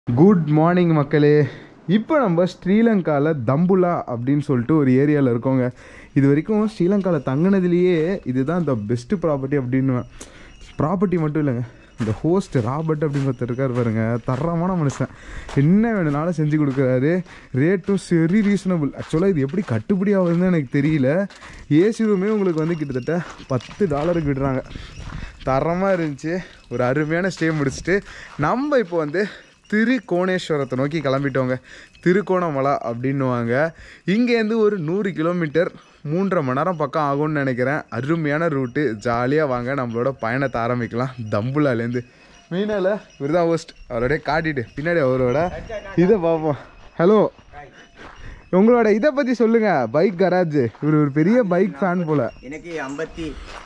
Good morning மக்களே இப்போ நம்ம ஸ்ரீலங்காவில் தம்புலா அப்படின்னு சொல்லிட்டு ஒரு ஏரியாவில் இருக்கோங்க இது வரைக்கும் ஸ்ரீலங்காவில் தங்கினதுலேயே இதுதான் த பெஸ்ட்டு ப்ராப்பர்ட்டி அப்படின்னு ப்ராப்பர்ட்டி மட்டும் இல்லைங்க இந்த ஹோஸ்ட் ராபர்ட் அப்படின்னு ஒருத்தர் இருக்கார் பாருங்க தரமான மனுஷன் என்ன வேணும்னாலும் செஞ்சு கொடுக்குறாரு ரேட்டும் சரி ரீசனபிள் ஆக்சுவலாக இது எப்படி கட்டுப்படி ஆகுதுன்னு எனக்கு தெரியல ஏசி ரூமே உங்களுக்கு வந்து கிட்டத்தட்ட பத்து டாலருக்கு விடுறாங்க தரமாக இருந்துச்சு ஒரு அருமையான ஸ்டே முடிச்சுட்டு நம்ம இப்போ வந்து திருக்கோணேஸ்வரத்தை நோக்கி கிளம்பிட்டோங்க திருக்கோணமலை அப்படின்னுவாங்க இங்கேருந்து ஒரு நூறு கிலோமீட்டர் மூன்றரை மணி நேரம் பக்கம் ஆகும்னு நினைக்கிறேன் அருமையான ரூட்டு ஜாலியாக வாங்க நம்மளோட பயணத்தை ஆரம்பிக்கலாம் தம்புலாலேருந்து மீனால இவர் தான் ஹோஸ்ட் அவரோடய காட்டிட்டு பின்னாடி அவரோட இதை பார்ப்போம் ஹலோ உங்களோட இதை பற்றி சொல்லுங்கள் பைக் கராஜ் இவர் ஒரு பெரிய பைக் ஃபேன் போல் எனக்கு ஐம்பத்தி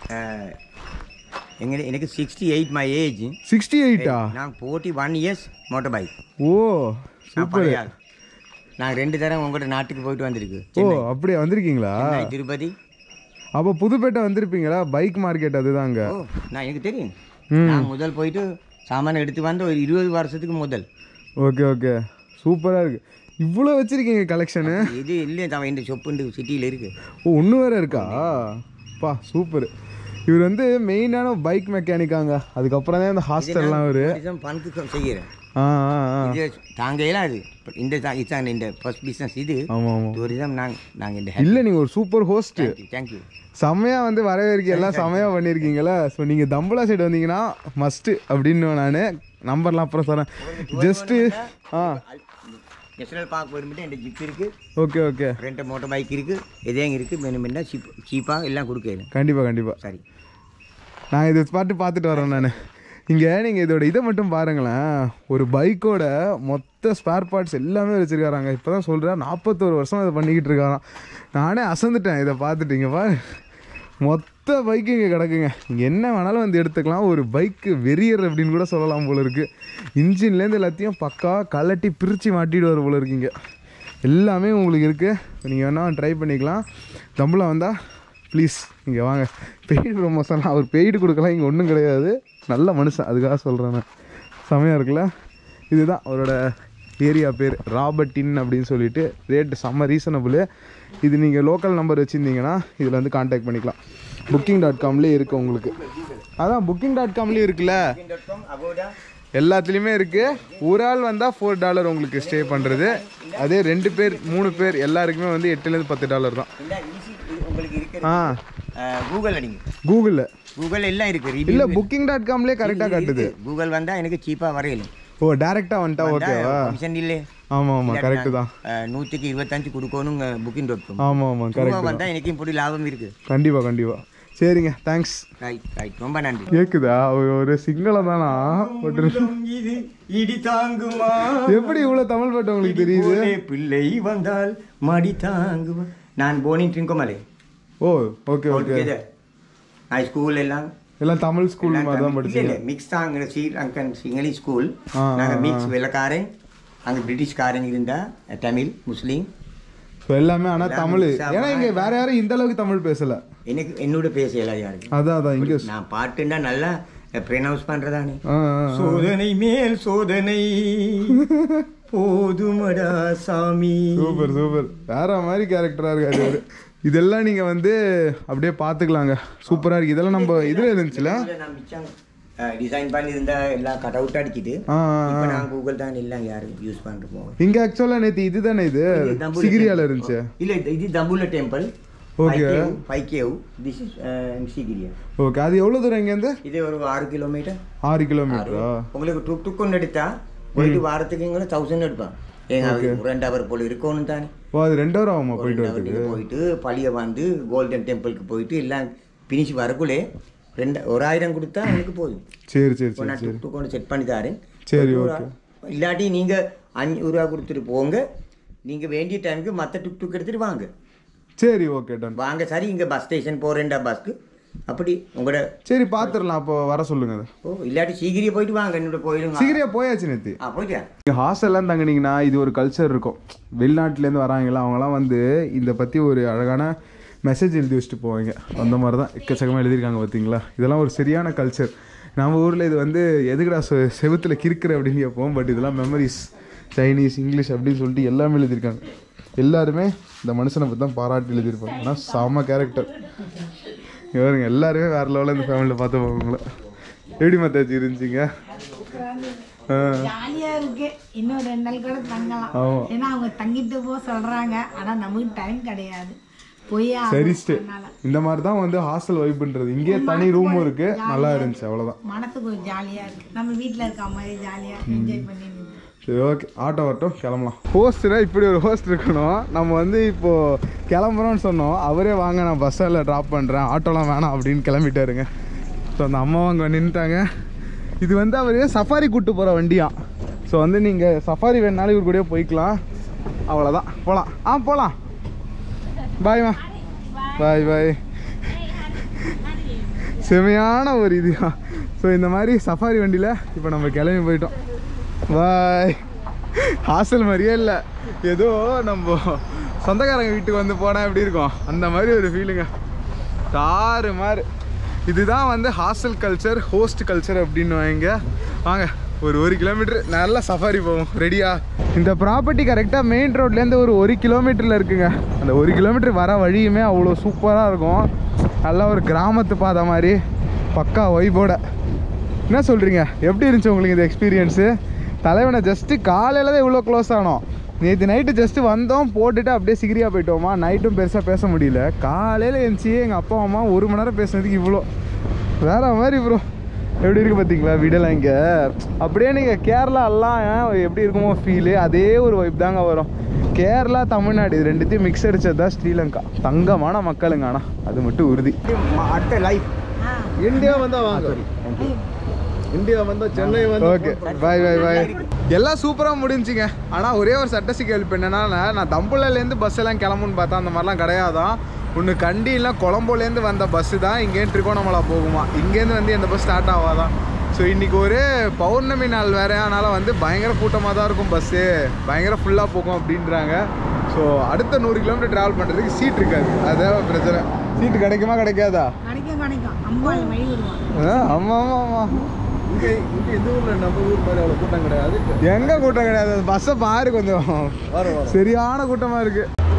எங்க எனக்கு sixty eight my age sixty எயிட்டா நான் forty one years motor bike ஓ நான் பழைய ஆள். நான் ரெண்டு தரம் உங்கள்கிட்ட நாட்டுக்கு போயிட்டு வந்திருக்கு ஓ அப்படியே வந்திருக்கீங்களா சென்னை, திருப்பதி அப்போ புதுப்பேட்டை வந்திருப்பீங்களா பைக் மார்க்கெட் அதுதாங்க ஓ நான் எனக்கு தெரியும் நான் முதல் போயிட்டு சாமான் எடுத்து வந்த ஒரு இருபது வருஷத்துக்கு முதல் ஓகே ஓகே சூப்பராக இருக்கு இவ்வளோ வச்சிருக்கீங்க கலெக்ஷனு இது இல்லையே தான் இந்த சொப்பு சிட்டியில் இருக்கு ஓ ஒன்று வேற இருக்கா பா சூப்பர் இவர் வந்து மெயினான பைக் மெக்கானிக்காங்க அதுக்கப்புறம் தான் இந்த ஹாஸ்டல்லாம் ஒரு பணத்துக்கு செய்கிறேன் ஆ ஆ ஆ இது தாங்கையெல்லாம் அது இந்த தான் இதுதான் இந்த ஃபர்ஸ்ட் பிஸ்னஸ் இது ஆமாம் ஆமாம் டூரிசம் நாங்கள் நாங்கள் இந்த இல்லை நீங்கள் ஒரு சூப்பர் ஹோஸ்ட் தேங்க்யூ தேங்க்யூ செம்மையாக வந்து வரவேற்க எல்லாம் செம்மையாக பண்ணியிருக்கீங்களா ஸோ நீங்கள் தம்புலா சைடு வந்தீங்கன்னா மஸ்ட்டு அப்படின்னு நான் நம்பர்லாம் அப்புறம் சொல்கிறேன் ஜஸ்ட்டு ஆ நேஷனல் பார்க் போயிருந்துட்டு என்கிட்ட ஜிப் இருக்குது ஓகே ஓகே ரெண்டு மோட்டர் பைக் இருக்குது எதையும் இருக்குது மெனு மென்னா சீப் சீப்பாக எல்லாம் கொடுக்கணும் கண்டிப்பாக கண்டிப்பாக சரி நான் இது பாட்டு பார்த்துட்டு வரேன் நான் இங்கே நீங்கள் இதோட இதை மட்டும் பாருங்களேன் ஒரு பைக்கோட மொத்த ஸ்பேர் பார்ட்ஸ் எல்லாமே வச்சுருக்காராங்க இப்போ தான் சொல்கிறேன் நாற்பத்தோரு வருஷம் இதை பண்ணிக்கிட்டு இருக்காராம் நானே அசந்துட்டேன் இதை பார்த்துட்டு இங்கே பாரு மொத்த பைக்கு இங்கே கிடக்குங்க இங்கே என்ன வேணாலும் வந்து எடுத்துக்கலாம் ஒரு பைக்கு வெறியர் அப்படின்னு கூட சொல்லலாம் போல இருக்குது இன்ஜின்லேருந்து எல்லாத்தையும் பக்கா கலட்டி பிரித்து மாட்டிடுவார் போல இருக்குங்க எல்லாமே உங்களுக்கு இருக்குது நீங்கள் வேணால் ட்ரை பண்ணிக்கலாம் தம்புல வந்தால் ப்ளீஸ் இங்கே வாங்க பெய்டு ப்ரொமோஷன் அவர் பெய்டு கொடுக்கலாம் இங்கே ஒன்றும் கிடையாது நல்ல மனுஷன் அதுக்காக சொல்கிறேன் நான் செமையாக இருக்குல்ல இதுதான் அவரோட ஏரியா பேர் ராபர்டின் அப்படின்னு சொல்லிட்டு ரேட்டு செம்ம ரீசனபுள் இது நீங்கள் லோக்கல் நம்பர் வச்சுருந்தீங்கன்னா இதில் வந்து காண்டாக்ட் பண்ணிக்கலாம் புக்கிங் டாட் காம்லேயே இருக்குது உங்களுக்கு அதான் புக்கிங் டாட் காம்லேயும் இருக்குல்ல எல்லாத்துலேயுமே இருக்குது ஒரு ஆள் வந்தால் ஃபோர் டாலர் உங்களுக்கு ஸ்டே பண்ணுறது அதே ரெண்டு பேர் மூணு பேர் எல்லாருக்குமே வந்து எட்டுலேருந்து பத்து டாலர் தான் இந்த ஈஸி உங்களுக்கு இருக்கு ஆ கூகுள் அடிங்க கூகுளில் கூகுள் எல்லாம் இருக்குது review இல்லை புக்கிங் டாட் காம்லேயே கரெக்டாக காட்டுது இருக்கு. கூகுள் வந்தால் எனக்கு சீப்பாக வரையலும் ஓ டேரெக்டாக வந்துட்டா ஓகேவா கமிஷன் இல்லை ஆமாம் ஆமாம் கரெக்டு தான் அஹ், நூற்றுக்கு இருபத்தஞ்சு கொடுக்கணும் புக்கிங் டாட் காம் ஆமாம் ஆமாம் கரெக்ட் வந்தால் எனக்கு இப்படி லாபம் இருக்குது கண்டிப்பாக கண்டிப்பாக சரிங்க தேங்க்ஸ் ரைட் ரைட் ரொம்ப நன்றி கேக்குதா ஒரு ஒரு சிங்களம் தானா ஒரு இது இடி தாங்குமா எப்படி இவ்வளோ தமிழ் பாட்டு உங்களுக்கு தெரியுது போலே பிள்ளை வந்தால் மடி தாங்குவா நான் போனிங் ட்ரிங்கோமலே ஓ ஓகே ஓகே நான் ஸ்கூல் எல்லாம் எல்லாம் தமிழ் ஸ்கூல் மாதிரி தான் படிச்சீங்க மிக்ஸ் தான் அங்கே ஸ்ரீலங்கன் சிங்களி ஸ்கூல் ஆ, நாங்கள் மிக்ஸ் வெள்ளக்காரன் அங்கே பிரிட்டிஷ்காரன் இருந்தா தமிழ் முஸ்லீம் ஸோ எல்லாமே ஆனால் தமிழ் ஏன்னா இங்கே வேற யாரும் இந்த அளவுக்கு தமிழ் பேசல எனக்கு என்னோட பேசலாம் யாருக்கு அதான் அதான் இங்கே நான் பாட்டுன்னா நல்லா ப்ரொனவுன்ஸ் பண்ணுறதானே ஆ ஆ, ஆ. சோதனை மேல் சோதனை போதுமடா சாமி சூப்பர் சூப்பர் வேற மாதிரி கேரக்டரா இருக்காரு இவரு இதெல்லாம் நீங்க வந்து அப்படியே பாத்துக்கலாங்க சூப்பரா இருக்கு இதெல்லாம் நம்ம இதுல இருந்துச்சுல நான் மிச்சம் டிசைன் பண்ணியிருந்தா எல்லாம் கட் அவுட் அடிச்சிட்டு ஆ, ஆ, ஆ. இப்போ நான் கூகுள் தான் எல்லாம் யாரும் யூஸ் பண்ணிட்டு போவோம் இங்க ஆக்சுவலா நேத்து இதுதானே இது சிகிரியால இருந்துச்சு இல்ல இது- இது Dambulla temple Okay. Five cave this is Sigiriya okay அது எவ்வளவு தூரம் இங்க இருந்து இது ஒரு ஆறு கிலோமீட்டர் ஆறு கிலோமீட்டரா உங்களுக்கு டுக் டுக் ஒன்று எடுத்தா போயிட்டு வாரத்துக்கு தௌசண்ட் எடுப்பான் ஏங்க அது ரெண்டு ஹவர் போல இருக்கணும் தானே ஓ அது ரெண்டு ஹவர் ஆகுமா போயிட்டு ரெண்டு hour வரதுக்கு நீங்க போயிட்டு பழிய வந்து கோல்டன் டெம்பிளுக்கு போயிட்டு எல்லாம் பினிஷ் வரக்குள்ளே ரெண்டு ஒரு ஆயிரம் கொடுத்தா எனக்கு போதும் சரி சரி இப்போ சரி நான் டுக் டுக் ஒன்று செட் பண்ணி தரேன் சரி ஒரு ஓகே ஆ- இல்லாட்டி நீங்க அஞ்சூறு ரூபா கொடுத்துட்டு போங்க நீங்க வேண்டிய டைமுக்கு மற்ற டுக் டுக் எடுத்துட்டு வாங்க சரி ஓகே டன் வாங்க சரி இங்க பஸ் ஸ்டேஷன் போறேன்டா பஸ்க்கு அப்படி உங்களோட சரி பாத்துடலாம் அப்போ வர சொல்லுங்க அதை. ஓ இல்லாட்டி சீக்கிரியே போயிட்டு வாங்க என்னோட கோயிலுங்க சிகிரியா போயாச்சு நேத்து ஆ போயிட்டியா இங்கே ஹாஸ்டல்லாம் தங்குனீங்கன்னா இது ஒரு கல்ச்சர் இருக்கும் வெளிநாட்டிலேருந்து வராங்களா அவங்களாம் வந்து இதை பற்றி ஒரு அழகான மெசேஜ் எழுதி வச்சுட்டு போவாங்க அந்த மாதிரி தான் எக்கச்சக்கமாக எழுதியிருக்காங்க பார்த்தீங்களா இதெல்லாம் ஒரு சரியான கல்ச்சர் நம்ம ஊரில் இது வந்து எதுக்குடா செ- செவுத்துல கிறுக்குற அப்படின்னு கேட்போம் பட் இதெல்லாம் மெமரிஸ் சைனீஸ் இங்கிலீஷ் அப்படின்னு சொல்லிட்டு எல்லாமே எழுதியிருக்காங்க எல்லாருமே இந்த மனுஷனை பற்றி தான் பாராட்டி எழுதியிருப்பாங்க ஆனால் செம கேரக்டர் இவருங்க எல்லாருமே வேற லெவலில் இந்த ஃபேமிலியில் பார்த்து போவாங்கள எப்படி மத்தாச்சு இருந்துச்சிங்க ஆ ஜாலியா இருக்கு இன்னும் ரெண்டு நாள் கூட தங்கலாம் ஆமா. ஏன்னா அவங்க தங்கிட்டு போக சொல்றாங்க ஆனா நமக்கு டைம் கிடையாது போய் சரி ஸ்டே இந்த மாதிரி தான் வந்து ஹாஸ்டல் வைப்புன்றது இங்கேயே தனி ரூமும் இருக்கு நல்லா இருந்துச்சு அவ்வளோதான் மனசுக்கு ஒரு ஜாலியா இருக்கு நம்ம வீட்ல இருக்க மாதிரி ஜாலியா என்ஜாய் பண்ணி நின்னு. சரி ஓகே ஆட்டோ வரட்டும் கிளம்பலாம் ஹோஸ்ட்னா இப்படி ஒரு ஹோஸ்ட் இருக்கணும் நம்ம வந்து இப்போ கிளம்புறோம்னு சொன்னோம் அவரே வாங்க நான் பஸ்ஸில் ட்ராப் பண்ணுறேன் ஆட்டோலாம் வேணாம் அப்படின்னு கிளம்பிட்டாருங்க ஸோ அந்த அம்மாவும் அங்கே நின்றுட்டாங்க இது வந்து அவர் சஃபாரி கூட்டு போகிற வண்டியா ஸோ வந்து நீங்கள் சஃபாரி வேணுனாலும் இவர் கூடயே போய்க்கலாம் அவ்வளோதான் போகலாம் ஆ போகலாம் பாய்மா பாய் பாய் செமையான ஒரு இதுயா ஸோ இந்த மாதிரி சஃபாரி வண்டியில் இப்போ நம்ம கிளம்பி போயிட்டோம் பாய் ஹாஸ்டல் மாதிரியே இல்லை ஏதோ நம்ம சொந்தக்காரங்க வீட்டுக்கு வந்து போனால் எப்படி இருக்கும் அந்த மாதிரி ஒரு ஃபீலுங்க தாறு மாறு இதுதான் வந்து ஹாஸ்டல் கல்ச்சர் ஹோஸ்ட் கல்ச்சர் அப்படின்னு வாங்க வாங்க ஒரு ஒரு கிலோமீட்டர் நல்லா சஃபாரி போவோம் ரெடியா இந்த ப்ராப்பர்ட்டி கரெக்டாக மெயின் ரோட்லேருந்து ஒரு ஒரு கிலோமீட்டரில் இருக்குங்க அந்த ஒரு கிலோமீட்டர் வர வழியுமே அவ்வளோ சூப்பராக இருக்கும் நல்லா ஒரு கிராமத்து பாதை மாதிரி பக்கா ஒய்போட என்ன சொல்கிறீங்க எப்படி இருந்துச்சு உங்களுக்கு இந்த எக்ஸ்பீரியன்ஸு தலைவனை ஜஸ்ட்டு காலையில் தான் இவ்வளோ க்ளோஸ் ஆனோம் நேற்று நைட்டு ஜஸ்ட்டு வந்தோம் போட்டுட்டு அப்படியே சிகிரியா போயிட்டோமா நைட்டும் பெருசாக பேச முடியல காலையில் எழுந்துச்சி எங்கள் அப்பா அம்மா ஒரு மணி நேரம் பேசுனதுக்கு இவ்வளோ வேற மாதிரி ப்ரோ எப்படி இருக்கு பார்த்தீங்களா வீடெல்லாம் இங்கே அப்படியே நீங்கள் கேரளா எல்லாம் எப்படி இருக்குமோ ஃபீலு அதே ஒரு வைப் தாங்க வரும் கேரளா தமிழ்நாடு இது ரெண்டுத்தையும் மிக்ஸ் அடிச்சது தான் ஸ்ரீலங்கா தங்கமான மக்களுங்க ஆனால் அது மட்டும் உறுதி அடுத்த லைஃப் ஆ, இந்தியா வந்தா வாங்க இந்தியா வந்தா சென்னை வந்து ஓகே பாய் பாய் பாய் எல்லாம் சூப்பராக முடிஞ்சுங்க ஆனால் ஒரே ஒரு சட்ட சிக்கல் என்னன்னா நான் தம்புள்ளாலேருந்து பஸ் எல்லாம் கிளம்புன்னு பார்த்தா அந்த மாதிரிலாம் கிடையாதான் ஒன்று கண்டியில் கொழம்புலேருந்து வந்த பஸ்ஸு தான் இங்கேருந்து திருகோணமலை போகுமா இங்கேருந்து வந்து எந்த பஸ் ஸ்டார்ட் ஆகாதான் ஸோ இன்றைக்கி ஒரு பௌர்ணமி நாள் வேறு அதனால் வந்து பயங்கர கூட்டமாக தான் இருக்கும் பஸ்ஸு பயங்கர ஃபுல்லாக போகும் அப்படின்றாங்க ஸோ அடுத்த நூறு கிலோமீட்டர் ட்ராவல் பண்ணுறதுக்கு சீட் இருக்காது அதான் பிரச்சனை சீட்டு கிடைக்குமா கிடைக்காதா கிடைக்கும் கிடைக்கும் அம்பாள் வழி விடுவான் ஆமாம் ஆமாம் ஆமாம் இங்க இங்க இந்த ஊர்ல நம்ம ஊர் மாதிரி அவ்வளவு கூட்டம் கிடையாது எங்க கூட்டம் கிடையாது பஸ்ஸை பாரு கொஞ்சம் வர வர சரியான கூட்டமா இருக்கு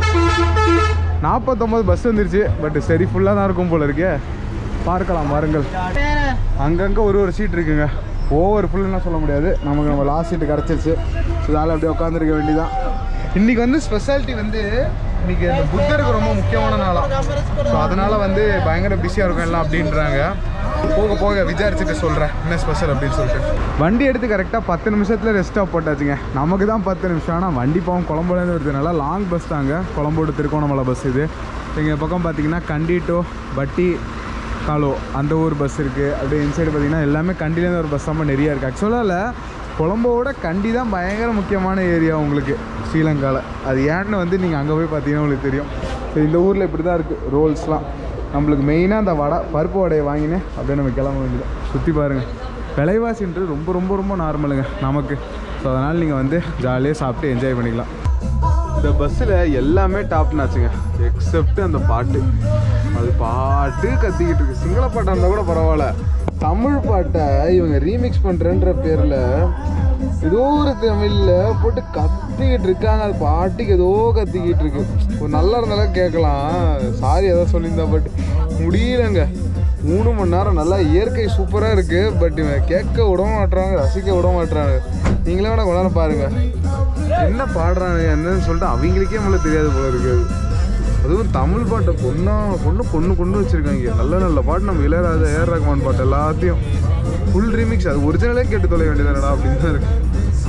நாற்பத்தொம்பது பஸ் வந்துருச்சு பட் சரி ஃபுல்லாக தான் இருக்கும் போல இருக்கே பார்க்கலாம் பாருங்கள் அங்கங்கே ஒரு ஒரு சீட் இருக்குங்க ஓவர் ஃபுல்லுன்னா சொல்ல முடியாது நமக்கு நம்ம லாஸ்ட் சீட்டு கிடச்சிருச்சு இதனால் அப்படியே உட்காந்துருக்க வேண்டியதான் இன்னைக்கு வந்து ஸ்பெஷாலிட்டி வந்து இன்னைக்கு இந்த புத்தருக்கு ரொம்ப முக்கியமான நாளாம் ஸோ அதனால வந்து பயங்கர பிஸியாக இருக்கும் எல்லாம் அப்படின்றாங்க போக போக விசாரிச்சுட்டு சொல்கிறேன் என்ன ஸ்பெஷல் அப்படின்னு சொல்லிட்டு வண்டி எடுத்து கரெக்டாக பத்து நிமிஷத்தில் ரெஸ்ட் ஸ்டாப் போட்டாச்சுங்க நமக்கு தான் பத்து நிமிஷம் ஆனால் வண்டி போகும் குழம்புலேருந்து வருது நல்லா லாங் பஸ் தாங்க குழம்போடு திருக்கோணமலை பஸ் இது எங்கள் பக்கம் பார்த்தீங்கன்னா கண்டி டு பட்டி காலோ அந்த ஊர் பஸ் இருக்குது அப்படியே இன்சைடு பார்த்தீங்கன்னா எல்லாமே கண்டிலேருந்து ஒரு பஸ் தான் நிறையா இருக்குது ஆக்சுவலாக கொழம்போட கண்டி தான் பயங்கர முக்கியமான ஏரியா உங்களுக்கு ஸ்ரீலங்காவில் அது ஏன்னு வந்து நீங்கள் அங்கே போய் பார்த்தீங்கன்னா உங்களுக்கு தெரியும் ஸோ இந்த ஊரில் இப்படி தான் இருக்குது ரோல்ஸ்லாம் நம்மளுக்கு மெயினாக அந்த வடை பருப்பு வடையை வாங்கினேன் அப்படியே நம்ம கிளம்ப வேண்டியது சுற்றி பாருங்கள் விலைவாசின்றது ரொம்ப ரொம்ப ரொம்ப நார்மலுங்க நமக்கு ஸோ அதனால் நீங்கள் வந்து ஜாலியாக சாப்பிட்டு என்ஜாய் பண்ணிக்கலாம் இந்த பஸ்ஸில் எல்லாமே டாப் நாச்சுங்க எக்ஸப்ட் அந்த பாட்டு அது பாட்டு கத்திக்கிட்டு இருக்கு சிங்கள பாட்டாக இருந்தால் கூட பரவாயில்ல தமிழ் பாட்டை இவங்க ரீமிக்ஸ் பண்ணுறேன்ற பேரில் ஏதோ ஒரு தமிழில் போட்டு கத்திக்கிட்டு இருக்காங்க அது பாட்டுக்கு ஏதோ கத்திக்கிட்டு இருக்கு ஒரு நல்லா இருந்தாலும் கேட்கலாம் சாரி ஏதோ சொல்லியிருந்தா பட் முடியலங்க மூணு மணி நேரம் நல்லா இயற்கை சூப்பராக இருக்குது பட் இவன் கேட்க விட மாட்றாங்க ரசிக்க விட மாட்றாங்க நீங்களே வேணா கொண்டாட பாருங்க என்ன பாடுறாங்க என்னன்னு சொல்லிட்டு அவங்களுக்கே நம்மள தெரியாது போல இருக்குது அதுவும் தமிழ் பாட்டை பொண்ணா பொண்ணு பொண்ணு கொண்டு வச்சிருக்காங்க நல்ல நல்ல பாட்டு நம்ம இளையராஜா ஏஆர் ரஹ்மான் பாட்டு எல்லாத்தையும் ஃபுல் ரீமிக்ஸ் அது ஒரிஜினலே கேட்டு தொலை வேண்டியதானடா அப்படின்னு தான் இருக்கு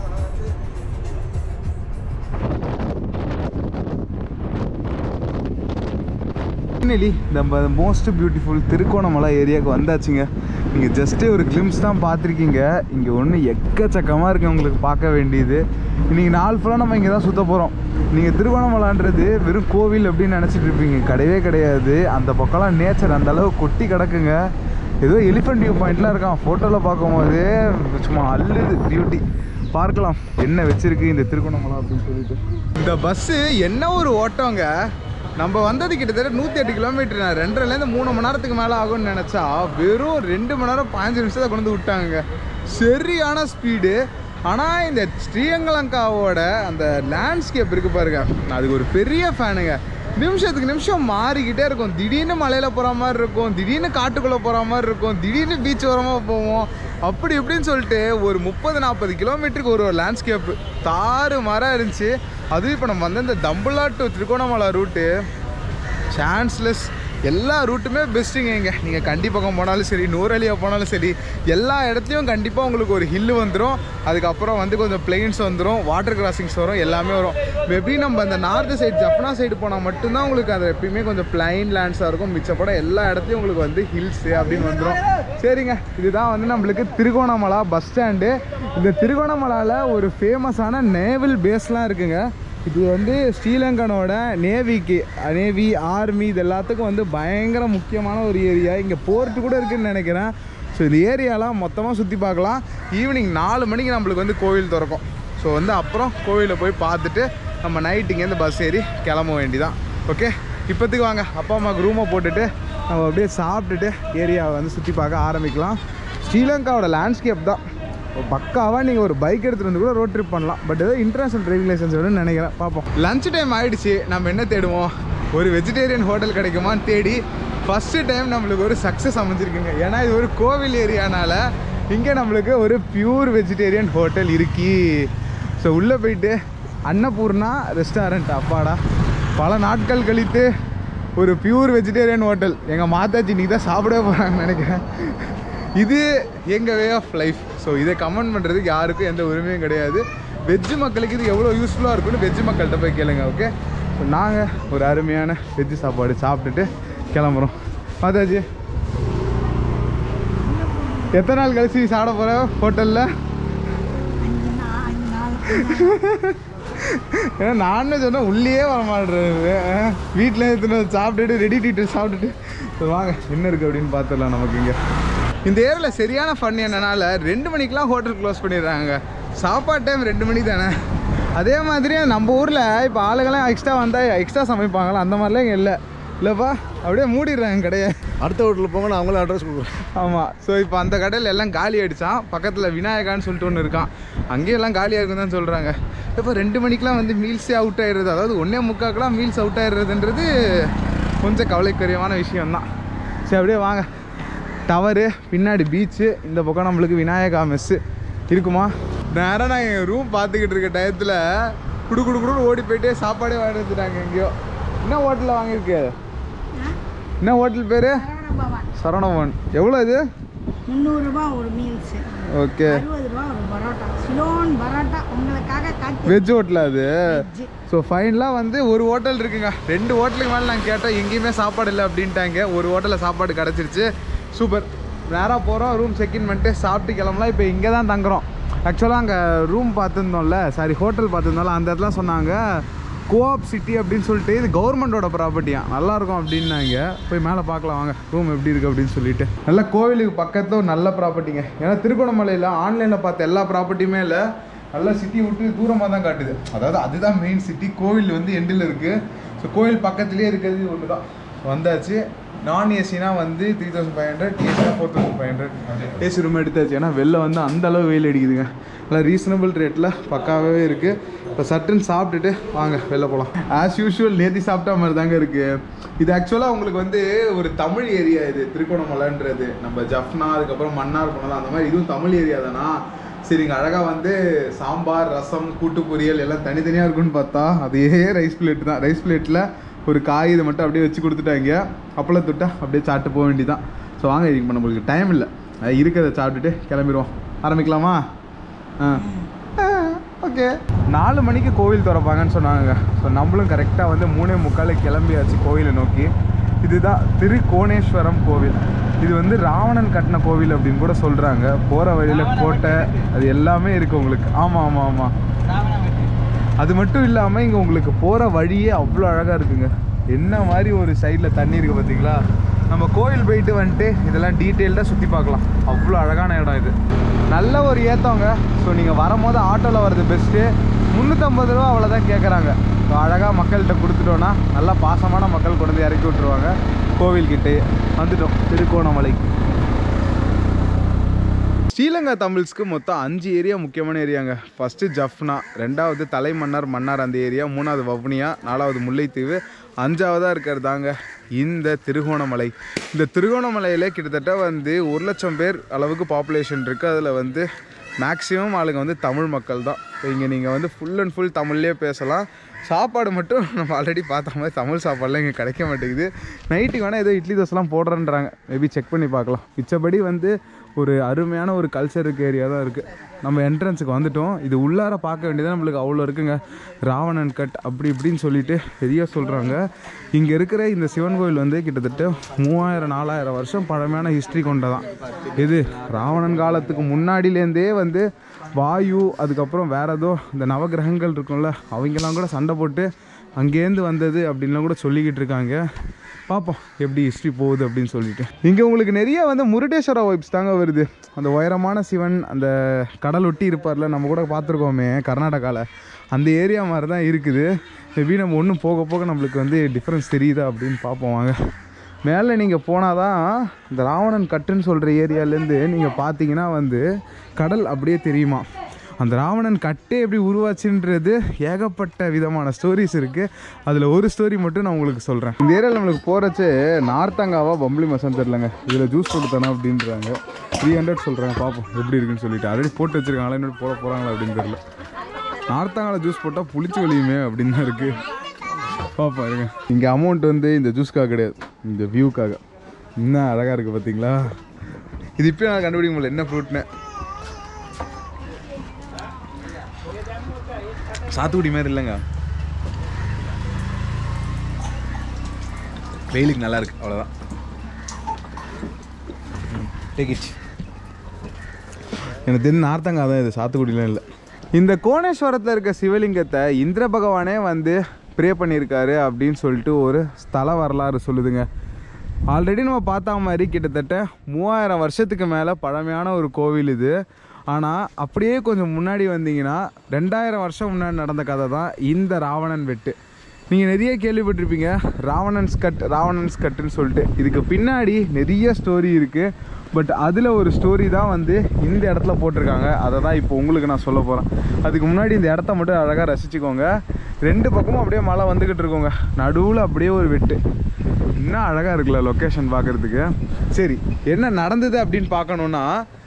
ஃபைனலி நம்ம மோஸ்ட் பியூட்டிஃபுல் திருக்கோணமலை ஏரியாவுக்கு வந்தாச்சுங்க நீங்கள் ஜஸ்ட்டு ஒரு கிளிம்ஸ் தான் பார்த்துருக்கீங்க இங்கே ஒன்று எக்கச்சக்கமாக இருக்குது உங்களுக்கு பார்க்க வேண்டியது இன்றைக்கி நாள் ஃபுல்லாக நம்ம இங்கே தான் சுற்ற போகிறோம் நீங்கள் திருகோணமலைன்றது வெறும் கோவில் அப்படின்னு நினச்சிட்டு இருப்பீங்க கிடையவே கிடையாது அந்த பக்கம்லாம் நேச்சர் அந்த அளவு கொட்டி கிடக்குங்க ஏதோ எலிஃபென்ட் வியூ பாயிண்ட்லாம் இருக்கான் ஃபோட்டோவில் பார்க்கும்போது சும்மா அள்ளுது பியூட்டி பார்க்கலாம் என்ன வச்சிருக்கு இந்த திருகோணமலை அப்படின்னு சொல்லிட்டு இந்த பஸ்ஸு என்ன ஒரு ஓட்டங்க நம்ம வந்தது கிட்டத்தட்ட நூற்றி எட்டு கிலோமீட்டர் நான் ரெண்டரைலேருந்து மூணு மணி நேரத்துக்கு மேலே ஆகும்னு நினச்சா வெறும் ரெண்டு மணி நேரம் பதினஞ்சு நிமிஷத்தை கொண்டு வந்து விட்டாங்க சரியான ஸ்பீடு ஆனால் இந்த ஸ்ரீலங்கலங்காவோட அந்த லேண்ட்ஸ்கேப் இருக்கு பாருங்க நான் அதுக்கு ஒரு பெரிய ஃபேனுங்க நிமிஷத்துக்கு நிமிஷம் மாறிக்கிட்டே இருக்கும் திடீர்னு மலையில் போகிற மாதிரி இருக்கும் திடீர்னு காட்டுக்குள்ளே போகிற மாதிரி இருக்கும் திடீர்னு பீச் ஓரமாக போவோம் அப்படி இப்படின்னு சொல்லிட்டு ஒரு முப்பது நாற்பது கிலோமீட்டருக்கு ஒரு ஒரு லேண்ட்ஸ்கேப்பு தாறு மரம் இருந்துச்சு அதுவும் இப்போ நம்ம வந்து இந்த Dambulla to Trincomalee route chanceless எல்லா ரூட்டுமே பெஸ்ட்டுங்க இங்கே நீங்கள் கண்டி பக்கம் போனாலும் சரி நூறலியா போனாலும் சரி எல்லா இடத்துலையும் கண்டிப்பாக உங்களுக்கு ஒரு ஹில்லு வந்துடும் அதுக்கப்புறம் வந்து கொஞ்சம் பிளெயின்ஸ் வந்துடும் வாட்டர் கிராசிங்ஸ் வரும் எல்லாமே வரும் மேபி நம்ம அந்த நார்த்து சைடு ஜப்னா சைடு போனால் மட்டும்தான் உங்களுக்கு அது எப்பயுமே கொஞ்சம் பிளைன் லேண்ட்ஸாக இருக்கும் மிச்சப்பட எல்லா இடத்துலையும் உங்களுக்கு வந்து ஹில்ஸு அப்படின்னு வந்துடும் சரிங்க இதுதான் வந்து நம்மளுக்கு திருகோணமலா பஸ் ஸ்டாண்டு இந்த திருகோணமலாவில் ஒரு ஃபேமஸான நேவல் பேஸ்லாம் இருக்குங்க இது வந்து ஸ்ரீலங்கனோட நேவிக்கு நேவி ஆர்மி இது எல்லாத்துக்கும் வந்து பயங்கர முக்கியமான ஒரு ஏரியா இங்கே போர்ட்டு கூட இருக்குன்னு நினைக்கிறேன் ஸோ இந்த ஏரியாலாம் மொத்தமாக சுற்றி பார்க்கலாம் ஈவினிங் நாலு மணிக்கு நம்மளுக்கு வந்து கோவில் திறக்கும் ஸோ வந்து அப்புறம் கோவிலில் போய் பார்த்துட்டு நம்ம நைட் இங்கேருந்து பஸ் ஏறி கிளம்ப வேண்டிதான் ஓகே இப்போத்துக்கு வாங்க அப்பா அம்மாவுக்கு ரூமை போட்டுட்டு நம்ம அப்படியே சாப்பிட்டுட்டு ஏரியாவை வந்து சுற்றி பார்க்க ஆரம்பிக்கலாம் ஸ்ரீலங்காவோட லேண்ட்ஸ்கேப் தான் பக்காவாக நீங்கள் ஒரு பைக் எடுத்துகிட்டு வந்து கூட ரோட் ட்ரிப் பண்ணலாம் பட் ஏதோ இன்டர்நேஷனல் டிரைவிங் லைசன்ஸ் வேணும்னு நினைக்கிறேன் பார்ப்போம் லஞ்ச் டைம் ஆயிடுச்சு நம்ம என்ன தேடுவோம் ஒரு வெஜிடேரியன் ஹோட்டல் கிடைக்குமான்னு தேடி ஃபஸ்ட்டு டைம் நம்மளுக்கு ஒரு சக்ஸஸ் அமைஞ்சிருக்குங்க ஏன்னா இது ஒரு கோவில் ஏரியானால இங்கே நம்மளுக்கு ஒரு பியூர் வெஜிடேரியன் ஹோட்டல் இருக்கி ஸோ உள்ளே போயிட்டு அன்னபூர்ணா ரெஸ்டாரண்ட் அப்பாடா பல நாட்கள் கழித்து ஒரு பியூர் வெஜிடேரியன் ஹோட்டல் எங்கள் மாதாஜி நீ தான் சாப்பிடவே போகிறாங்கன்னு நினைக்கிறேன் இது எங்கள் வே ஆஃப் லைஃப் ஸோ இதை கமெண்ட் பண்ணுறதுக்கு யாருக்கும் எந்த உரிமையும் கிடையாது வெஜ்ஜு மக்களுக்கு இது எவ்வளோ யூஸ்ஃபுல்லாக இருக்குன்னு வெஜ்ஜு மக்கள்கிட்ட போய் கேளுங்க ஓகே ஸோ நாங்கள் ஒரு அருமையான வெஜ்ஜு சாப்பாடு சாப்பிட்டுட்டு கிளம்புறோம் மாதாஜி எத்தனை நாள் கழிச்சு நீ சாப்பிட போகிற ஹோட்டலில் அஞ்சு நாள் அஞ்சு நாள் ஏன்னா நான் சொன்னால் உள்ளே வர மாட்டேறது வீட்டில் எடுத்துன்னு வந்து சாப்பிட்டுட்டு ரெடி டீட்டு சாப்பிட்டுட்டு சரி வாங்க என்ன இருக்குது அப்படின்னு பார்த்துடலாம் நமக்கு இங்கே இந்த ஏரியாவில் சரியான ஃபன் என்னனால ரெண்டு மணிக்கெலாம் ஹோட்டல் க்ளோஸ் பண்ணிடுறாங்க சாப்பாடு டைம் ரெண்டு மணி தானே அதே மாதிரி நம்ம ஊரில் இப்போ ஆளுங்கெல்லாம் எக்ஸ்ட்ரா வந்தால் எக்ஸ்ட்ரா சமைப்பாங்களா அந்த மாதிரிலாம் இங்கே இல்லை இல்லைப்பா அப்படியே மூடிடுறாங்க கடையை அடுத்த ஹோட்டலில் போங்க நான் அவங்களே அட்ரஸ் கொடுக்குறேன் ஆமாம் ஸோ இப்போ அந்த கடையில் எல்லாம் காலி ஆயிடுச்சான் பக்கத்தில் விநாயகான்னு சொல்லிட்டு ஒன்று இருக்கான் அங்கேயும் எல்லாம் காலியாக இருக்குன்னு தான் சொல்கிறாங்க இப்போ ரெண்டு மணிக்கெலாம் வந்து மீல்ஸே அவுட் ஆயிடுறது அதாவது ஒன்றே முக்காக்கெலாம் மீல்ஸ் அவுட் ஆயிடுறதுன்றது கொஞ்சம் கவலைக்குரியமான விஷயம்தான் சரி அப்படியே வாங்க டவரு பின்னாடி பீச்சு இந்த பக்கம் நம்மளுக்கு விநாயகா மெஸ்ஸு இருக்குமா நேராக நான் எங்கள் ரூம் பார்த்துக்கிட்டு இருக்க டயத்தில் குடு குடு குடுன்னு ஓடி போயிட்டு சாப்பாடே வாங்கிட்டு வந்துட்டாங்க எங்கேயோ என்ன ஹோட்டலில் வாங்கியிருக்கு என்ன ஹோட்டல் பேர் சரவண பவன் சரவணபவன் எவ்வளோ இது முந்நூறுரூபா ஒரு மீல்ஸு ஓகே அறுபது ரூபா ஒரு பரோட்டா சிலோன் பரோட்டா உங்களுக்காக காத்து வெஜ் ஹோட்டல் அது வெஜ்ஜு ஸோ ஃபைனலாக வந்து ஒரு ஹோட்டல் இருக்குங்க ரெண்டு ஹோட்டலுக்கு மேலே நான் கேட்டேன் எங்கேயுமே சாப்பாடு இல்லை அப்படின்ட்டாங்க ஒரு ஹோட்டலில் சாப்பாடு கிடச்சிருச்சு சூப்பர் நேராக போகிறோம் ரூம் செக்இன் பண்ணிட்டு சாப்பிட்டு கிளம்பலாம் இப்போ இங்கே தான் தங்குறோம் ஆக்சுவலாக அங்கே ரூம் பார்த்துருந்தோம்ல சாரி ஹோட்டல் பார்த்துருந்தோம்ல அந்த இடத்துல சொன்னாங்க கோஆப் சிட்டி அப்படின்னு சொல்லிட்டு இது கவர்மெண்டோட ப்ராப்பர்ட்டியா நல்லா இருக்கும் அப்படின்னாங்க போய் மேலே பார்க்கலாம் வாங்க ரூம் எப்படி இருக்குது அப்படின்னு சொல்லிட்டு நல்ல கோவிலுக்கு பக்கத்தில் ஒரு நல்ல ப்ராப்பர்ட்டிங்க ஏன்னா திருகோணமலையில் ஆன்லைனில் பார்த்த எல்லா ப்ராப்பர்ட்டியுமே இல்லை நல்லா சிட்டி விட்டு தூரமாக தான் காட்டுது அதாவது அதுதான் மெயின் சிட்டி கோவில் வந்து எண்டில் இருக்குது ஸோ கோவில் பக்கத்துலேயே இருக்கிறது ஒன்று தான் வந்தாச்சு நான் ஏசினா வந்து த்ரீ தௌசண்ட் ஃபைவ் ஹண்ட்ரட் ஏசினா four thousand five hundred AC room எடுத்தாச்சு ஏன்னா வெளில வந்து அந்த அளவு வெயில் அடிக்குதுங்க நல்லா ரீசனபிள் ரேட்டில் பக்காவே இருக்குது இப்போ சட்டுன்னு சாப்பிட்டுட்டு வாங்க வெளில போகலாம் ஆஸ் யூஷுவல் நேத்தி சாப்பிட்ட மாதிரி தாங்க இருக்குது இது ஆக்சுவலாக உங்களுக்கு வந்து ஒரு தமிழ் ஏரியா இது திருகோணமலைன்றது நம்ம ஜஃப்னா அதுக்கப்புறம் மன்னார் போனலாம் அந்த மாதிரி இதுவும் தமிழ் ஏரியா தானா சரிங்க அழகாக வந்து சாம்பார் ரசம் கூட்டு பொரியல் எல்லாம் தனித்தனியாக இருக்குன்னு பார்த்தா அதே ரைஸ் பிளேட் தான் ரைஸ் பிளேட்டில் ஒரு காய் இதை மட்டும் அப்படியே வச்சு கொடுத்துட்டாங்க அப்பளம் தொட்டா அப்படியே சாப்பிட்டு போக வேண்டியதான் ஸோ வாங்க இதுக்கு நம்மளுக்கு டைம் இல்லை அது இருக்கிறத சாப்பிட்டுட்டு கிளம்பிடுவோம் ஆரம்பிக்கலாமா ஆ ஓகே நாலு மணிக்கு கோவில் திறப்பாங்கன்னு சொன்னாங்க ஸோ நம்மளும் கரெக்டாக வந்து மூணே முக்காலுக்கு கிளம்பியாச்சு கோவிலை நோக்கி இதுதான் திருக்கோணேஸ்வரம் கோவில் இது வந்து ராவணன் கட்டின கோவில் அப்படின்னு கூட சொல்கிறாங்க போகிற வழியில் கோட்டை அது எல்லாமே இருக்குது உங்களுக்கு ஆமாம் ஆமாம் ஆமாம் அது மட்டும் இல்லாமல் இங்கே உங்களுக்கு போகிற வழியே அவ்வளோ அழகாக இருக்குங்க என்ன மாதிரி ஒரு சைடில் தண்ணி இருக்குது பார்த்தீங்களா நம்ம கோயில் போயிட்டு வந்துட்டு இதெல்லாம் டீட்டெயில்டாக சுற்றி பார்க்கலாம் அவ்வளோ அழகான இடம் இது நல்ல ஒரு ஏற்றவங்க ஸோ நீங்கள் வரும்போது ஆட்டோவில் வர்றது பெஸ்ட்டு முந்நூற்றம்பது ரூபா அவ்வளோதான் கேட்குறாங்க ஸோ அழகாக மக்கள்கிட்ட கொடுத்துட்டோன்னா நல்லா பாசமான மக்கள் கொண்டு வந்து இறக்கி விட்ருவாங்க கோவில்கிட்டே வந்துட்டோம் திருக்கோணமலை ஸ்ரீலங்கா தமிழ்ஸ்க்கு மொத்தம் அஞ்சு ஏரியா முக்கியமான ஏரியாங்க ஃபஸ்ட்டு ஜஃப்னா ரெண்டாவது தலைமன்னார் மன்னார் அந்த ஏரியா மூணாவது வவுனியா நாலாவது முல்லைத்தீவு அஞ்சாவதாக இருக்கிறதாங்க இந்த திருகோணமலை இந்த திருகோணமலையில் கிட்டத்தட்ட வந்து ஒரு லட்சம் பேர் அளவுக்கு பாப்புலேஷன் இருக்குது அதில் வந்து மேக்ஸிமம் ஆளுங்க வந்து தமிழ் மக்கள் தான் இப்போ இங்கே நீங்கள் வந்து ஃபுல் அண்ட் ஃபுல் தமிழ்லேயே பேசலாம் சாப்பாடு மட்டும் நம்ம ஆல்ரெடி பார்த்த மாதிரி தமிழ் சாப்பாடுலாம் இங்கே கிடைக்க மாட்டேங்குது நைட்டுக்கு வேணால் ஏதோ இட்லி தோசைலாம் போடுறேன்றாங்க மேபி செக் பண்ணி பார்க்கலாம் மிச்சபடி வந்து ஒரு அருமையான ஒரு கல்ச்சருக்கு ஏரியா தான் இருக்குது நம்ம என்ட்ரன்ஸுக்கு வந்துட்டோம் இது உள்ளார பார்க்க வேண்டியது நம்மளுக்கு அவ்வளோ இருக்குங்க ராவணன் கட் அப்படி இப்படின்னு சொல்லிட்டு பெரிய சொல்கிறாங்க இங்கே இருக்கிற இந்த சிவன் கோயில் வந்து கிட்டத்தட்ட மூவாயிரம் நாலாயிரம் வருஷம் பழமையான ஹிஸ்ட்ரி கொண்டதான் இது ராவணன் காலத்துக்கு முன்னாடியிலேருந்தே வந்து வாயு அதுக்கப்புறம் வேற ஏதோ இந்த நவகிரகங்கள் இருக்கும்ல அவங்கெல்லாம் கூட சண்டை போட்டு அங்கேருந்து வந்தது அப்படின்லாம் கூட சொல்லிக்கிட்டு இருக்காங்க பார்ப்போம் எப்படி ஹிஸ்ட்ரி போகுது அப்படின்னு சொல்லிட்டு இங்கே உங்களுக்கு நிறைய வந்து முருடேஸ்வரா வைப்ஸ் தாங்க வருது அந்த உயரமான சிவன் அந்த கடல் ஒட்டி இருப்பார்ல நம்ம கூட பார்த்துருக்கோமே கர்நாடகாவில் அந்த ஏரியா மாதிரி தான் இருக்குது மேபி நம்ம ஒன்றும் போக போக நம்மளுக்கு வந்து டிஃப்ரென்ஸ் தெரியுதா அப்படின்னு பார்ப்போம் வாங்க மேலே நீங்கள் போனால் தான் இந்த ராவணன் கட்டுன்னு சொல்கிற ஏரியாலேருந்து நீங்கள் பார்த்தீங்கன்னா வந்து கடல் அப்படியே தெரியுமா அந்த ராவணன் கட்டே எப்படி உருவாச்சுன்றது ஏகப்பட்ட விதமான ஸ்டோரிஸ் இருக்குது அதில் ஒரு ஸ்டோரி மட்டும் நான் உங்களுக்கு சொல்கிறேன் இந்த ஏரியாவில் நம்மளுக்கு போகிறச்சு நார்த்தங்காவா பம்பளி மசான்னு தெரிலங்க இதில் ஜூஸ் போட்டு தானே அப்படின்றாங்க த்ரீ ஹண்ட்ரட் சொல்கிறாங்க பார்ப்போம் எப்படி இருக்குன்னு சொல்லிட்டு ஆல்ரெடி போட்டு வச்சுருக்காங்களா இன்னும் போட போகிறாங்களா அப்படின்னு தெரியல நார்த்தங்கால ஜூஸ் போட்டால் புளிச்சு வலியுமே அப்படின்னு தான் இருக்குது பாப்பா இருங்க இங்கே அமௌண்ட் வந்து இந்த ஜூஸ்க்காக கிடையாது இந்த வியூக்காக இன்னும் அழகாக இருக்குது பார்த்தீங்களா இது இப்போ நான் கண்டுபிடிக்க முடியல என்ன ஃப்ரூட்னு சாத்துக்குடி மாதிரி இல்லைங்க வெயிலுக்கு நல்லா இருக்கு அவ்வளோதான் டேக் இட் எனக்கு தெரிஞ்ச நார்த்தங்காய் தான் இது சாத்துக்குடிலாம் இல்லை இந்த கோணேஸ்வரத்தில் இருக்க சிவலிங்கத்தை இந்திர பகவானே வந்து ப்ரே பண்ணியிருக்காரு அப்படின்னு சொல்லிட்டு ஒரு ஸ்தல வரலாறு சொல்லுதுங்க ஆல்ரெடி நம்ம பார்த்த மாதிரி கிட்டத்தட்ட மூவாயிரம் வருஷத்துக்கு மேலே பழமையான ஒரு கோவில் இது ஆனால் அப்படியே கொஞ்சம் முன்னாடி வந்தீங்கன்னா ரெண்டாயிரம் வருஷம் முன்னாடி நடந்த கதை தான் இந்த ராவணன் வெட்டு நீங்கள் நிறைய கேள்விப்பட்டிருப்பீங்க ராவணன்ஸ் கட் ராவணன்ஸ் கட்டுன்னு சொல்லிட்டு இதுக்கு பின்னாடி நிறைய ஸ்டோரி இருக்குது பட் அதில் ஒரு ஸ்டோரி தான் வந்து இந்த இடத்துல போட்டிருக்காங்க அதை தான் இப்போ உங்களுக்கு நான் சொல்ல போகிறேன் அதுக்கு முன்னாடி இந்த இடத்த மட்டும் அழகாக ரசிச்சுக்கோங்க ரெண்டு பக்கமும் அப்படியே மழை வந்துக்கிட்டு இருக்கோங்க நடுவில் அப்படியே ஒரு வெட்டு இன்னும் அழகாக இருக்குல்ல லொக்கேஷன் பார்க்குறதுக்கு சரி என்ன நடந்தது அப்படின்னு பார்க்கணுன்னா